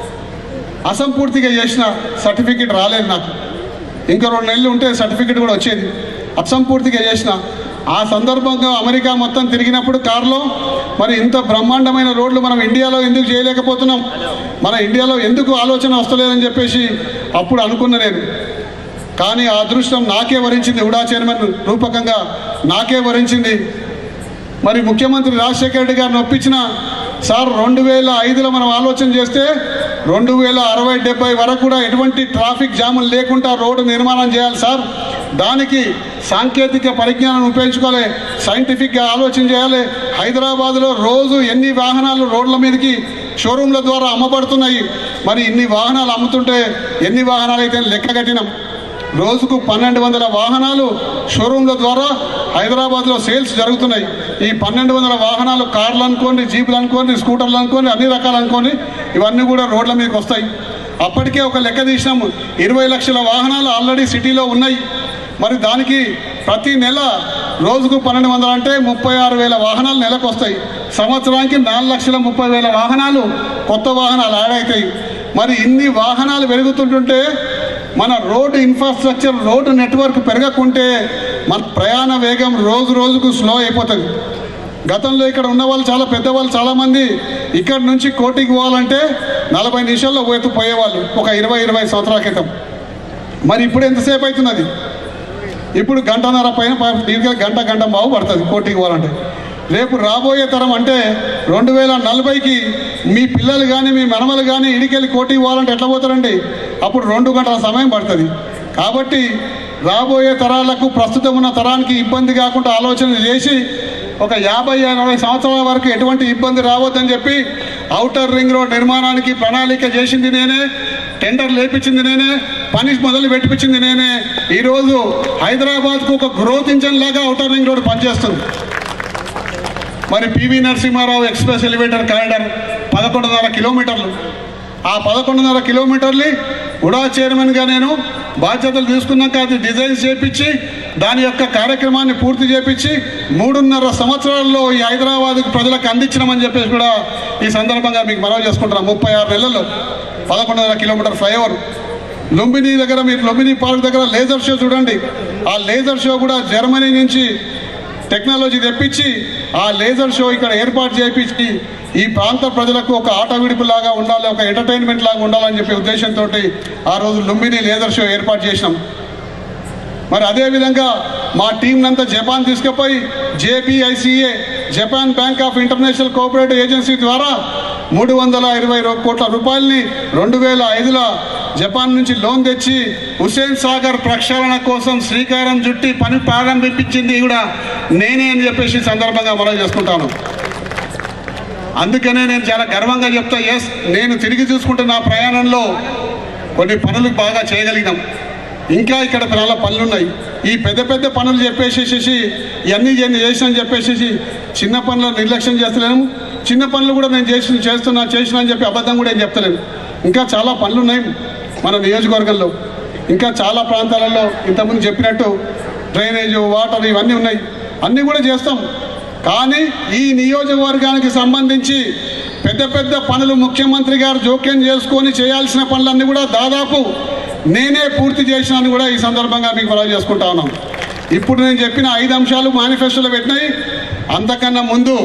అసంపూర్తిగా చేసిన సర్టిఫికెట్ రాలేదు నాకు ఇంకా రెండు నెలలు ఉంటే సర్టిఫికెట్ కూడా వచ్చేది అసంపూర్తిగా చేసిన ఆ సందర్భంగా అమెరికా మొత్తం తిరిగినప్పుడు కారులో మరి ఇంత బ్రహ్మాండమైన రోడ్లు మనం ఇండియాలో ఎందుకు చేయలేకపోతున్నాం మన ఇండియాలో ఎందుకు ఆలోచన వస్తలేదని చెప్పేసి అప్పుడు అనుకున్న నేను కానీ ఆ అదృష్టం నాకే వరించింది ఉడా చైర్మన్ రూపకంగా నాకే వరించింది మరి ముఖ్యమంత్రి రాజశేఖర రెడ్డి గారిని ఒప్పించిన సార్ రెండు వేల ఐదులో మనం ఆలోచన చేస్తే రెండు వేల అరవై డెబ్బై వరకు కూడా ఎటువంటి ట్రాఫిక్ జాములు లేకుండా రోడ్డు నిర్మాణం చేయాలి సార్ దానికి సాంకేతిక పరిజ్ఞానం ఉపయోగించుకోవాలి సైంటిఫిక్గా ఆలోచన చేయాలి హైదరాబాద్లో రోజు ఎన్ని వాహనాలు రోడ్ల మీదకి షోరూంల ద్వారా అమ్మబడుతున్నాయి మరి ఇన్ని వాహనాలు అమ్ముతుంటే ఎన్ని వాహనాలు అయితే లెక్క కట్టినాం రోజుకు పన్నెండు వందల వాహనాలు షోరూంల ద్వారా హైదరాబాద్లో సేల్స్ జరుగుతున్నాయి ఈ పన్నెండు వందల వాహనాలు కార్లు అనుకోండి జీపులు అనుకోండి స్కూటర్లు అనుకోండి అన్ని రకాలు అనుకోండి ఇవన్నీ కూడా రోడ్ల మీదకి వస్తాయి అప్పటికే ఒక లెక్క తీసినాము ఇరవై లక్షల వాహనాలు ఆల్రెడీ సిటీలో ఉన్నాయి మరి దానికి ప్రతి నెల రోజుకు పన్నెండు వందలు అంటే ముప్పై ఆరు వేల వాహనాలు నెలకు వస్తాయి సంవత్సరానికి నాలుగు లక్షల ముప్పై వేల వాహనాలు కొత్త వాహనాలు యాడ్ అవుతాయి మరి ఇన్ని వాహనాలు పెరుగుతుంటుంటే మన రోడ్డు ఇన్ఫ్రాస్ట్రక్చర్ రోడ్డు నెట్వర్క్ పెరగకుంటే మన ప్రయాణ వేగం రోజు రోజుకు స్లో అయిపోతుంది గతంలో ఇక్కడ ఉన్న వాళ్ళు చాలా పెద్దవాళ్ళు చాలామంది ఇక్కడ నుంచి కోటికి పోవాలంటే నలభై నిమిషాల్లో పోతూ పోయేవాళ్ళు ఒక ఇరవై ఇరవై సంవత్సరాల క్రితం మరి ఇప్పుడు ఎంతసేపు అవుతున్నది ఇప్పుడు గంటన్నర పైన ప- దీనికి గంట గంట బావు పడుతుంది కోటికి పోవాలంటే రేపు రాబోయే తరం అంటే రెండు వేల నలభైకి మీ పిల్లలు కానీ మీ మనమలు కానీ ఇడికెళ్ళి కోటికి పోవాలంటే ఎట్లా పోతారండి అప్పుడు రెండు గంటల సమయం పడుతుంది కాబట్టి రాబోయే తరాలకు ప్రస్తుతం ఉన్న తరానికి ఇబ్బంది కాకుండా ఆలోచన చేసి ఒక యాభై అరవై సంవత్సరాల వరకు ఎటువంటి ఇబ్బంది రావద్దని చెప్పి ఔటర్ రింగ్ రోడ్ నిర్మాణానికి ప్రణాళిక చేసింది నేనే టెండర్ లేపించింది నేనే పని మొదలు పెట్టించింది నేనే ఈరోజు హైదరాబాద్కు ఒక గ్రోత్ ఇంజన్ లాగా ఔటర్ రింగ్ రోడ్ పనిచేస్తుంది మరి PV Narasimha Rao express elevator corridor పదకొండున్నర కిలోమీటర్లు ఆ పదకొండున్నర కిలోమీటర్లు ఉడా చైర్మన్గా నేను బాధ్యతలు తీసుకున్నాక అది డిజైన్ చేపించి దాని యొక్క కార్యక్రమాన్ని పూర్తి చేపించి మూడున్నర సంవత్సరాల్లో ఈ హైదరాబాద్ ప్రజలకు అందించినామని చెప్పేసి కూడా ఈ సందర్భంగా మీకు మనవి చేసుకుంటున్నాం ముప్పై ఆరు నెలల్లో పదకొండున్నర కిలోమీటర్ ఫ్లైఓవర్ లుంబిని దగ్గర మీరు లుంబిని పార్క్ దగ్గర లేజర్ షో చూడండి ఆ లేజర్ షో కూడా జర్మనీ నుంచి టెక్నాలజీ తెప్పించి ఆ లేజర్ షో ఇక్కడ ఏర్పాటు చేయించి ఈ ప్రాంత ప్రజలకు ఒక ఆట విడుపులాగా ఉండాలి ఒక ఎంటర్టైన్మెంట్ లాగా ఉండాలని చెప్పే ఉద్దేశంతో ఆ రోజు లుంబిని లేజర్ షో ఏర్పాటు చేసినాం మరి అదేవిధంగా మా టీంనంతా జపాన్ తీసుకుపోయి జేపీఐసిఏ Japan bank of international cooperative agency ద్వారా మూడు వందల ఇరవై రూ- కోట్ల రూపాయలని రెండు వేల ఐదులో జపాన్ నుంచి లోన్ తెచ్చి హుసేన్ సాగర్ ప్రక్షాళన కోసం శ్రీకారం చుట్టి పని ప్రారంభించింది కూడా నేనే అని చెప్పేసి ఈ సందర్భంగా మనం చేసుకుంటాను అందుకనే నేను చాలా గర్వంగా చెప్తా ఎస్ నేను తిరిగి చూసుకుంటే నా ప్రయాణంలో కొన్ని పనులు బాగా చేయగలిగినాం ఇంకా ఇక్కడ చాలా పనులు ఉన్నాయి ఈ పెద్ద పెద్ద పనులు చెప్పేసేసి ఇవన్నీ నేను చేసిన అని చెప్పేసి చిన్న పనులు నిర్లక్ష్యం చేస్తలేను చిన్న పనులు కూడా నేను చేసి చేస్తున్నా చేసిన అని చెప్పి అబద్ధం కూడా ఏం చెప్తలేను ఇంకా చాలా పనులు ఉన్నాయి మన నియోజకవర్గంలో ఇంకా చాలా ప్రాంతాలలో ఇంతకుముందు చెప్పినట్టు డ్రైనేజ్ వాటర్ ఇవన్నీ ఉన్నాయి అన్నీ కూడా చేస్తాం కానీ ఈ నియోజకవర్గానికి సంబంధించి పెద్ద పెద్ద పనులు ముఖ్యమంత్రి గారు జోక్యం చేసుకొని చేయాల్సిన పనులన్నీ కూడా దాదాపు నేనే పూర్తి చేసినాను కూడా ఈ సందర్భంగా మీకు మనం చేసుకుంటా ఉన్నాం ఇప్పుడు నేను చెప్పిన ఐదు అంశాలు మేనిఫెస్టోలో పెట్టినాయి అంతకన్నా ముందు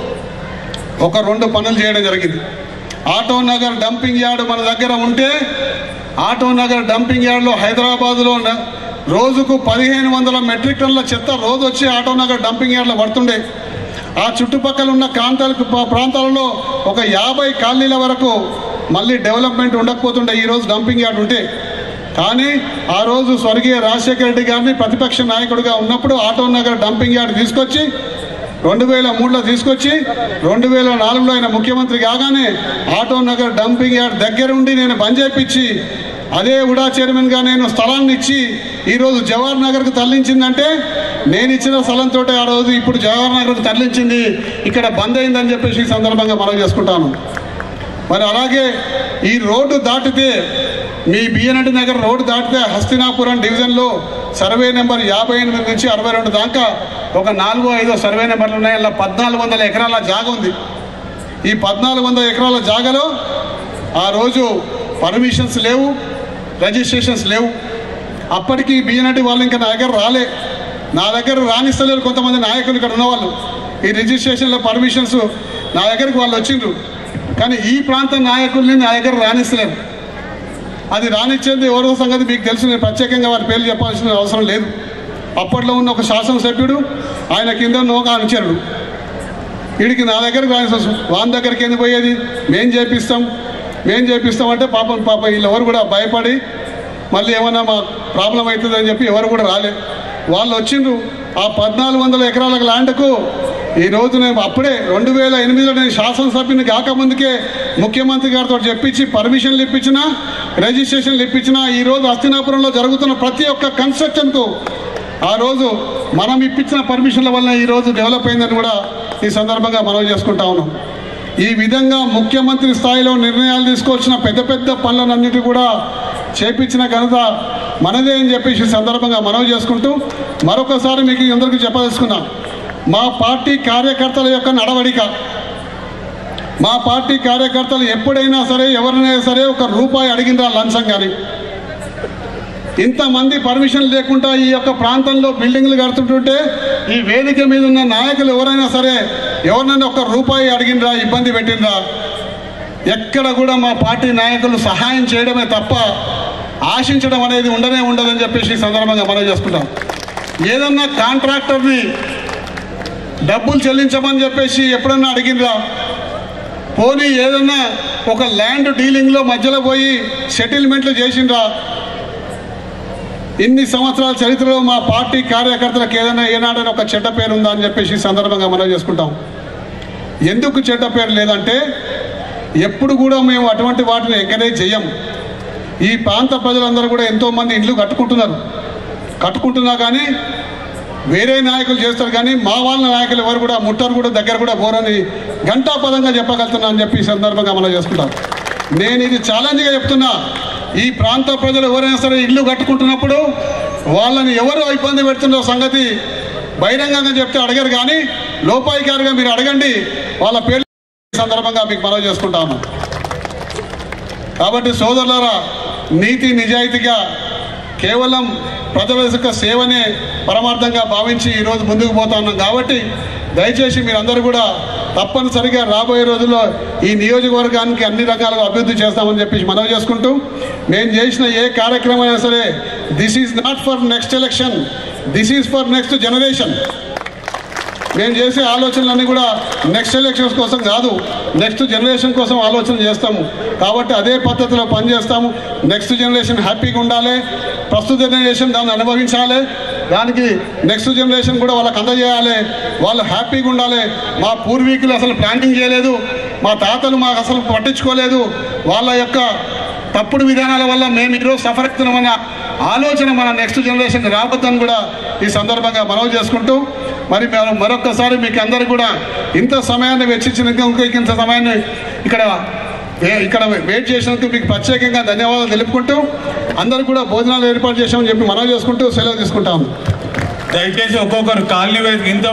ఒక రెండు పనులు చేయడం జరిగింది ఆటో నగర్ డంపింగ్ యార్డ్ మన దగ్గర ఉంటే ఆటో నగర్ డంపింగ్ యార్డ్లో హైదరాబాద్లో ఉన్న రోజుకు పదిహేను వందల మెట్రిక్ టన్నుల చెత్త రోజు వచ్చి ఆటో నగర్ డంపింగ్ యార్డ్లో పడుతుండే ఆ చుట్టుపక్కల ఉన్న ప్రాంతాలకు ప్రాంతాలలో ఒక యాభై కాలనీల వరకు మళ్ళీ డెవలప్మెంట్ ఉండకపోతుండే ఈరోజు డంపింగ్ యార్డ్ ఉంటే కానీ ఆ రోజు స్వర్గీయ రాజశేఖర రెడ్డి గారిని ప్రతిపక్ష నాయకుడిగా ఉన్నప్పుడు ఆటో నగర్ డంపింగ్ యార్డ్ తీసుకొచ్చి రెండు వేల మూడులో తీసుకొచ్చి రెండు వేల నాలుగులో ఆయన ముఖ్యమంత్రి కాగానే ఆటో నగర్ డంపింగ్ యార్డ్ దగ్గరుండి నేను బంద్ చేపించి అదే ఉడా చైర్మన్గా నేను స్థలాన్ని ఇచ్చి ఈరోజు జవహర్ నగర్కు తరలించిందంటే నేను ఇచ్చిన స్థలంతో ఆ రోజు ఇప్పుడు జవహర్ నగర్కు తరలించింది ఇక్కడ బంద్ అయిందని చెప్పేసి ఈ సందర్భంగా మనం చేసుకుంటాను మరి అలాగే ఈ రోడ్డు దాటితే మీ బియ్యనటి నగర్ రోడ్డు దాటితే హస్తినాపురం డివిజన్లో సర్వే నెంబర్ యాభై ఎనిమిది నుంచి అరవై రెండు దాకా ఒక నాలుగో ఐదో సర్వే నెంబర్లు ఉన్నాయి అలా పద్నాలుగు వందల ఎకరాల జాగ ఉంది ఈ పద్నాలుగు వందల ఎకరాల జాగలో ఆ రోజు పర్మిషన్స్ లేవు రిజిస్ట్రేషన్స్ లేవు అప్పటికి బియ్యనటి వాళ్ళు ఇంకా నా దగ్గర రాలే నా దగ్గర రాణిస్తలేరు కొంతమంది నాయకులు ఇక్కడ ఉన్నవాళ్ళు ఈ రిజిస్ట్రేషన్లో పర్మిషన్స్ నా దగ్గరికి వాళ్ళు వచ్చిండ్రు కానీ ఈ ప్రాంత నాయకుల్ని నా దగ్గర రాణిస్తలేరు అది రానిచ్చేది ఎవరో సంగతి మీకు తెలుసు నేను ప్రత్యేకంగా వారి పేర్లు చెప్పాల్సిన అవసరం లేదు అప్పట్లో ఉన్న ఒక శాసనసభ్యుడు ఆయన కింద నోక అనుచరుడు వీడికి నా దగ్గరకు రాని వాని దగ్గరికి ఎందుకు పోయేది మేం చేపిస్తాం మేం చేపిస్తాం అంటే పాపం పాప వీళ్ళు ఎవరు కూడా భయపడి మళ్ళీ ఏమైనా మా ప్రాబ్లం అవుతుంది అని చెప్పి ఎవరు కూడా రాలే వాళ్ళు వచ్చిండ్రు ఆ పద్నాలుగు వందల ఎకరాల ల్యాండ్కు ఈ రోజు నేను అప్పుడే రెండు వేల ఎనిమిదిలో నేను శాసనసభ్యుని కాకముందుకే ముఖ్యమంత్రి గారితో చెప్పించి పర్మిషన్లు ఇప్పించిన రిజిస్ట్రేషన్లు ఇప్పించిన ఈ రోజు హస్తినాపురంలో జరుగుతున్న ప్రతి ఒక్క కన్స్ట్రక్షన్కు ఆ రోజు మనం ఇప్పించిన పర్మిషన్ల వల్ల ఈ రోజు డెవలప్ అయిందని కూడా ఈ సందర్భంగా మనం చేసుకుంటా ఉన్నాం ఈ విధంగా ముఖ్యమంత్రి స్థాయిలో నిర్ణయాలు తీసుకోవాల్సిన పెద్ద పెద్ద పనులన్నిటి కూడా చేపించిన ఘనత మనదే అని చెప్పేసి ఈ సందర్భంగా మనవి చేసుకుంటూ మరొకసారి మీకు అందరికీ చెప్పదలుచుకున్నా మా పార్టీ కార్యకర్తల యొక్క నడవడిక మా పార్టీ కార్యకర్తలు ఎప్పుడైనా సరే ఎవరినైనా సరే ఒక రూపాయి అడిగినరా లంచం కానీ ఇంతమంది పర్మిషన్ లేకుండా ఈ యొక్క ప్రాంతంలో బిల్డింగ్లు కడుతుంటుంటే ఈ వేదిక మీద ఉన్న నాయకులు ఎవరైనా సరే ఎవరినైనా ఒక రూపాయి అడిగినరా ఇబ్బంది పెట్టినరా ఎక్కడ కూడా మా పార్టీ నాయకులు సహాయం చేయడమే తప్ప ఆశించడం అనేది ఉండనే ఉండదని చెప్పేసి ఈ సందర్భంగా మనం చేసుకుంటాం ఏదన్నా కాంట్రాక్టర్ని డబ్బులు చెల్లించమని చెప్పేసి ఎప్పుడన్నా అడిగినరా పోనీ ఏదన్నా ఒక ల్యాండ్ డీలింగ్లో మధ్యలో పోయి సెటిల్మెంట్లు చేసిండ్రా ఇన్ని సంవత్సరాల చరిత్రలో మా పార్టీ కార్యకర్తలకు ఏదైనా ఏనాడైనా ఒక చెడ్డ పేరు ఉందా అని చెప్పేసి ఈ సందర్భంగా మనం చేసుకుంటాం ఎందుకు చెడ్డ పేరు లేదంటే ఎప్పుడు కూడా మేము అటువంటి వాటిని ఎంకరేజ్ చెయ్యం ఈ ప్రాంత ప్రజలందరూ కూడా ఎంతోమంది ఇండ్లు కట్టుకుంటున్నారు కట్టుకుంటున్నా కానీ వేరే నాయకులు చేస్తారు కానీ మా వాళ్ళ నాయకులు ఎవరు కూడా ముట్టరు కూడా దగ్గర కూడా పోరని ఘంటాపదంగా చెప్పగలుగుతున్నా అని చెప్పి ఈ సందర్భంగా మనం చేసుకుంటాం నేను ఇది ఛాలెంజ్గా చెప్తున్నా ఈ ప్రాంత ప్రజలు ఎవరైనా సరే ఇల్లు కట్టుకుంటున్నప్పుడు వాళ్ళని ఎవరు ఇబ్బంది పెడుతున్న సంగతి బహిరంగంగా చెప్తే అడగరు కానీ లోపాయికారుగా మీరు అడగండి వాళ్ళ పేర్లు ఈ సందర్భంగా మీకు మనవి చేసుకుంటాను కాబట్టి సోదరులారా నీతి నిజాయితీగా కేవలం ప్రజల యొక్క సేవనే పరమార్థంగా భావించి ఈరోజు ముందుకు పోతా ఉన్నాం కాబట్టి దయచేసి మీరందరూ కూడా తప్పనిసరిగా రాబోయే రోజుల్లో ఈ నియోజకవర్గానికి అన్ని రకాలుగా అభివృద్ధి చేస్తామని చెప్పేసి మనవి చేసుకుంటూ మేము చేసిన ఏ కార్యక్రమం అయినా సరే this is not for next election this is for next generation మేము చేసే ఆలోచనలన్నీ కూడా నెక్స్ట్ ఎలక్షన్స్ కోసం కాదు నెక్స్ట్ జనరేషన్ కోసం ఆలోచన చేస్తాము కాబట్టి అదే పద్ధతిలో పనిచేస్తాము నెక్స్ట్ జనరేషన్ హ్యాపీగా ఉండాలి ప్రస్తుత జనరేషన్ దాన్ని అనుభవించాలి దానికి నెక్స్ట్ జనరేషన్ కూడా వాళ్ళకి అందజేయాలి వాళ్ళు హ్యాపీగా ఉండాలి మా పూర్వీకులు అసలు ప్లానింగ్ చేయలేదు మా తాతలు మాకు అసలు పట్టించుకోలేదు వాళ్ళ యొక్క తప్పుడు విధానాల వల్ల మేము ఈరోజు సఫర్ అవుతున్నామన్న ఆలోచన మన నెక్స్ట్ జనరేషన్ రావద్దని కూడా ఈ సందర్భంగా మనవి చేసుకుంటూ మరి మేము మరొక్కసారి మీకు అందరికీ కూడా ఇంత సమయాన్ని వెచ్చించినందుకు ఇంకొక ఇంత సమయాన్ని ఇక్కడ వే- ఇక్కడ వెయిట్ చేసినందుకు మీకు ప్రత్యేకంగా ధన్యవాదాలు తెలుపుకుంటూ అందరూ కూడా భోజనాలు ఏర్పాటు చేసామని చెప్పి మనవి చేసుకుంటూ సెలవు తీసుకుంటాము దయచేసి ఒక్కొక్కరు కాలనీ వైపు ఇంత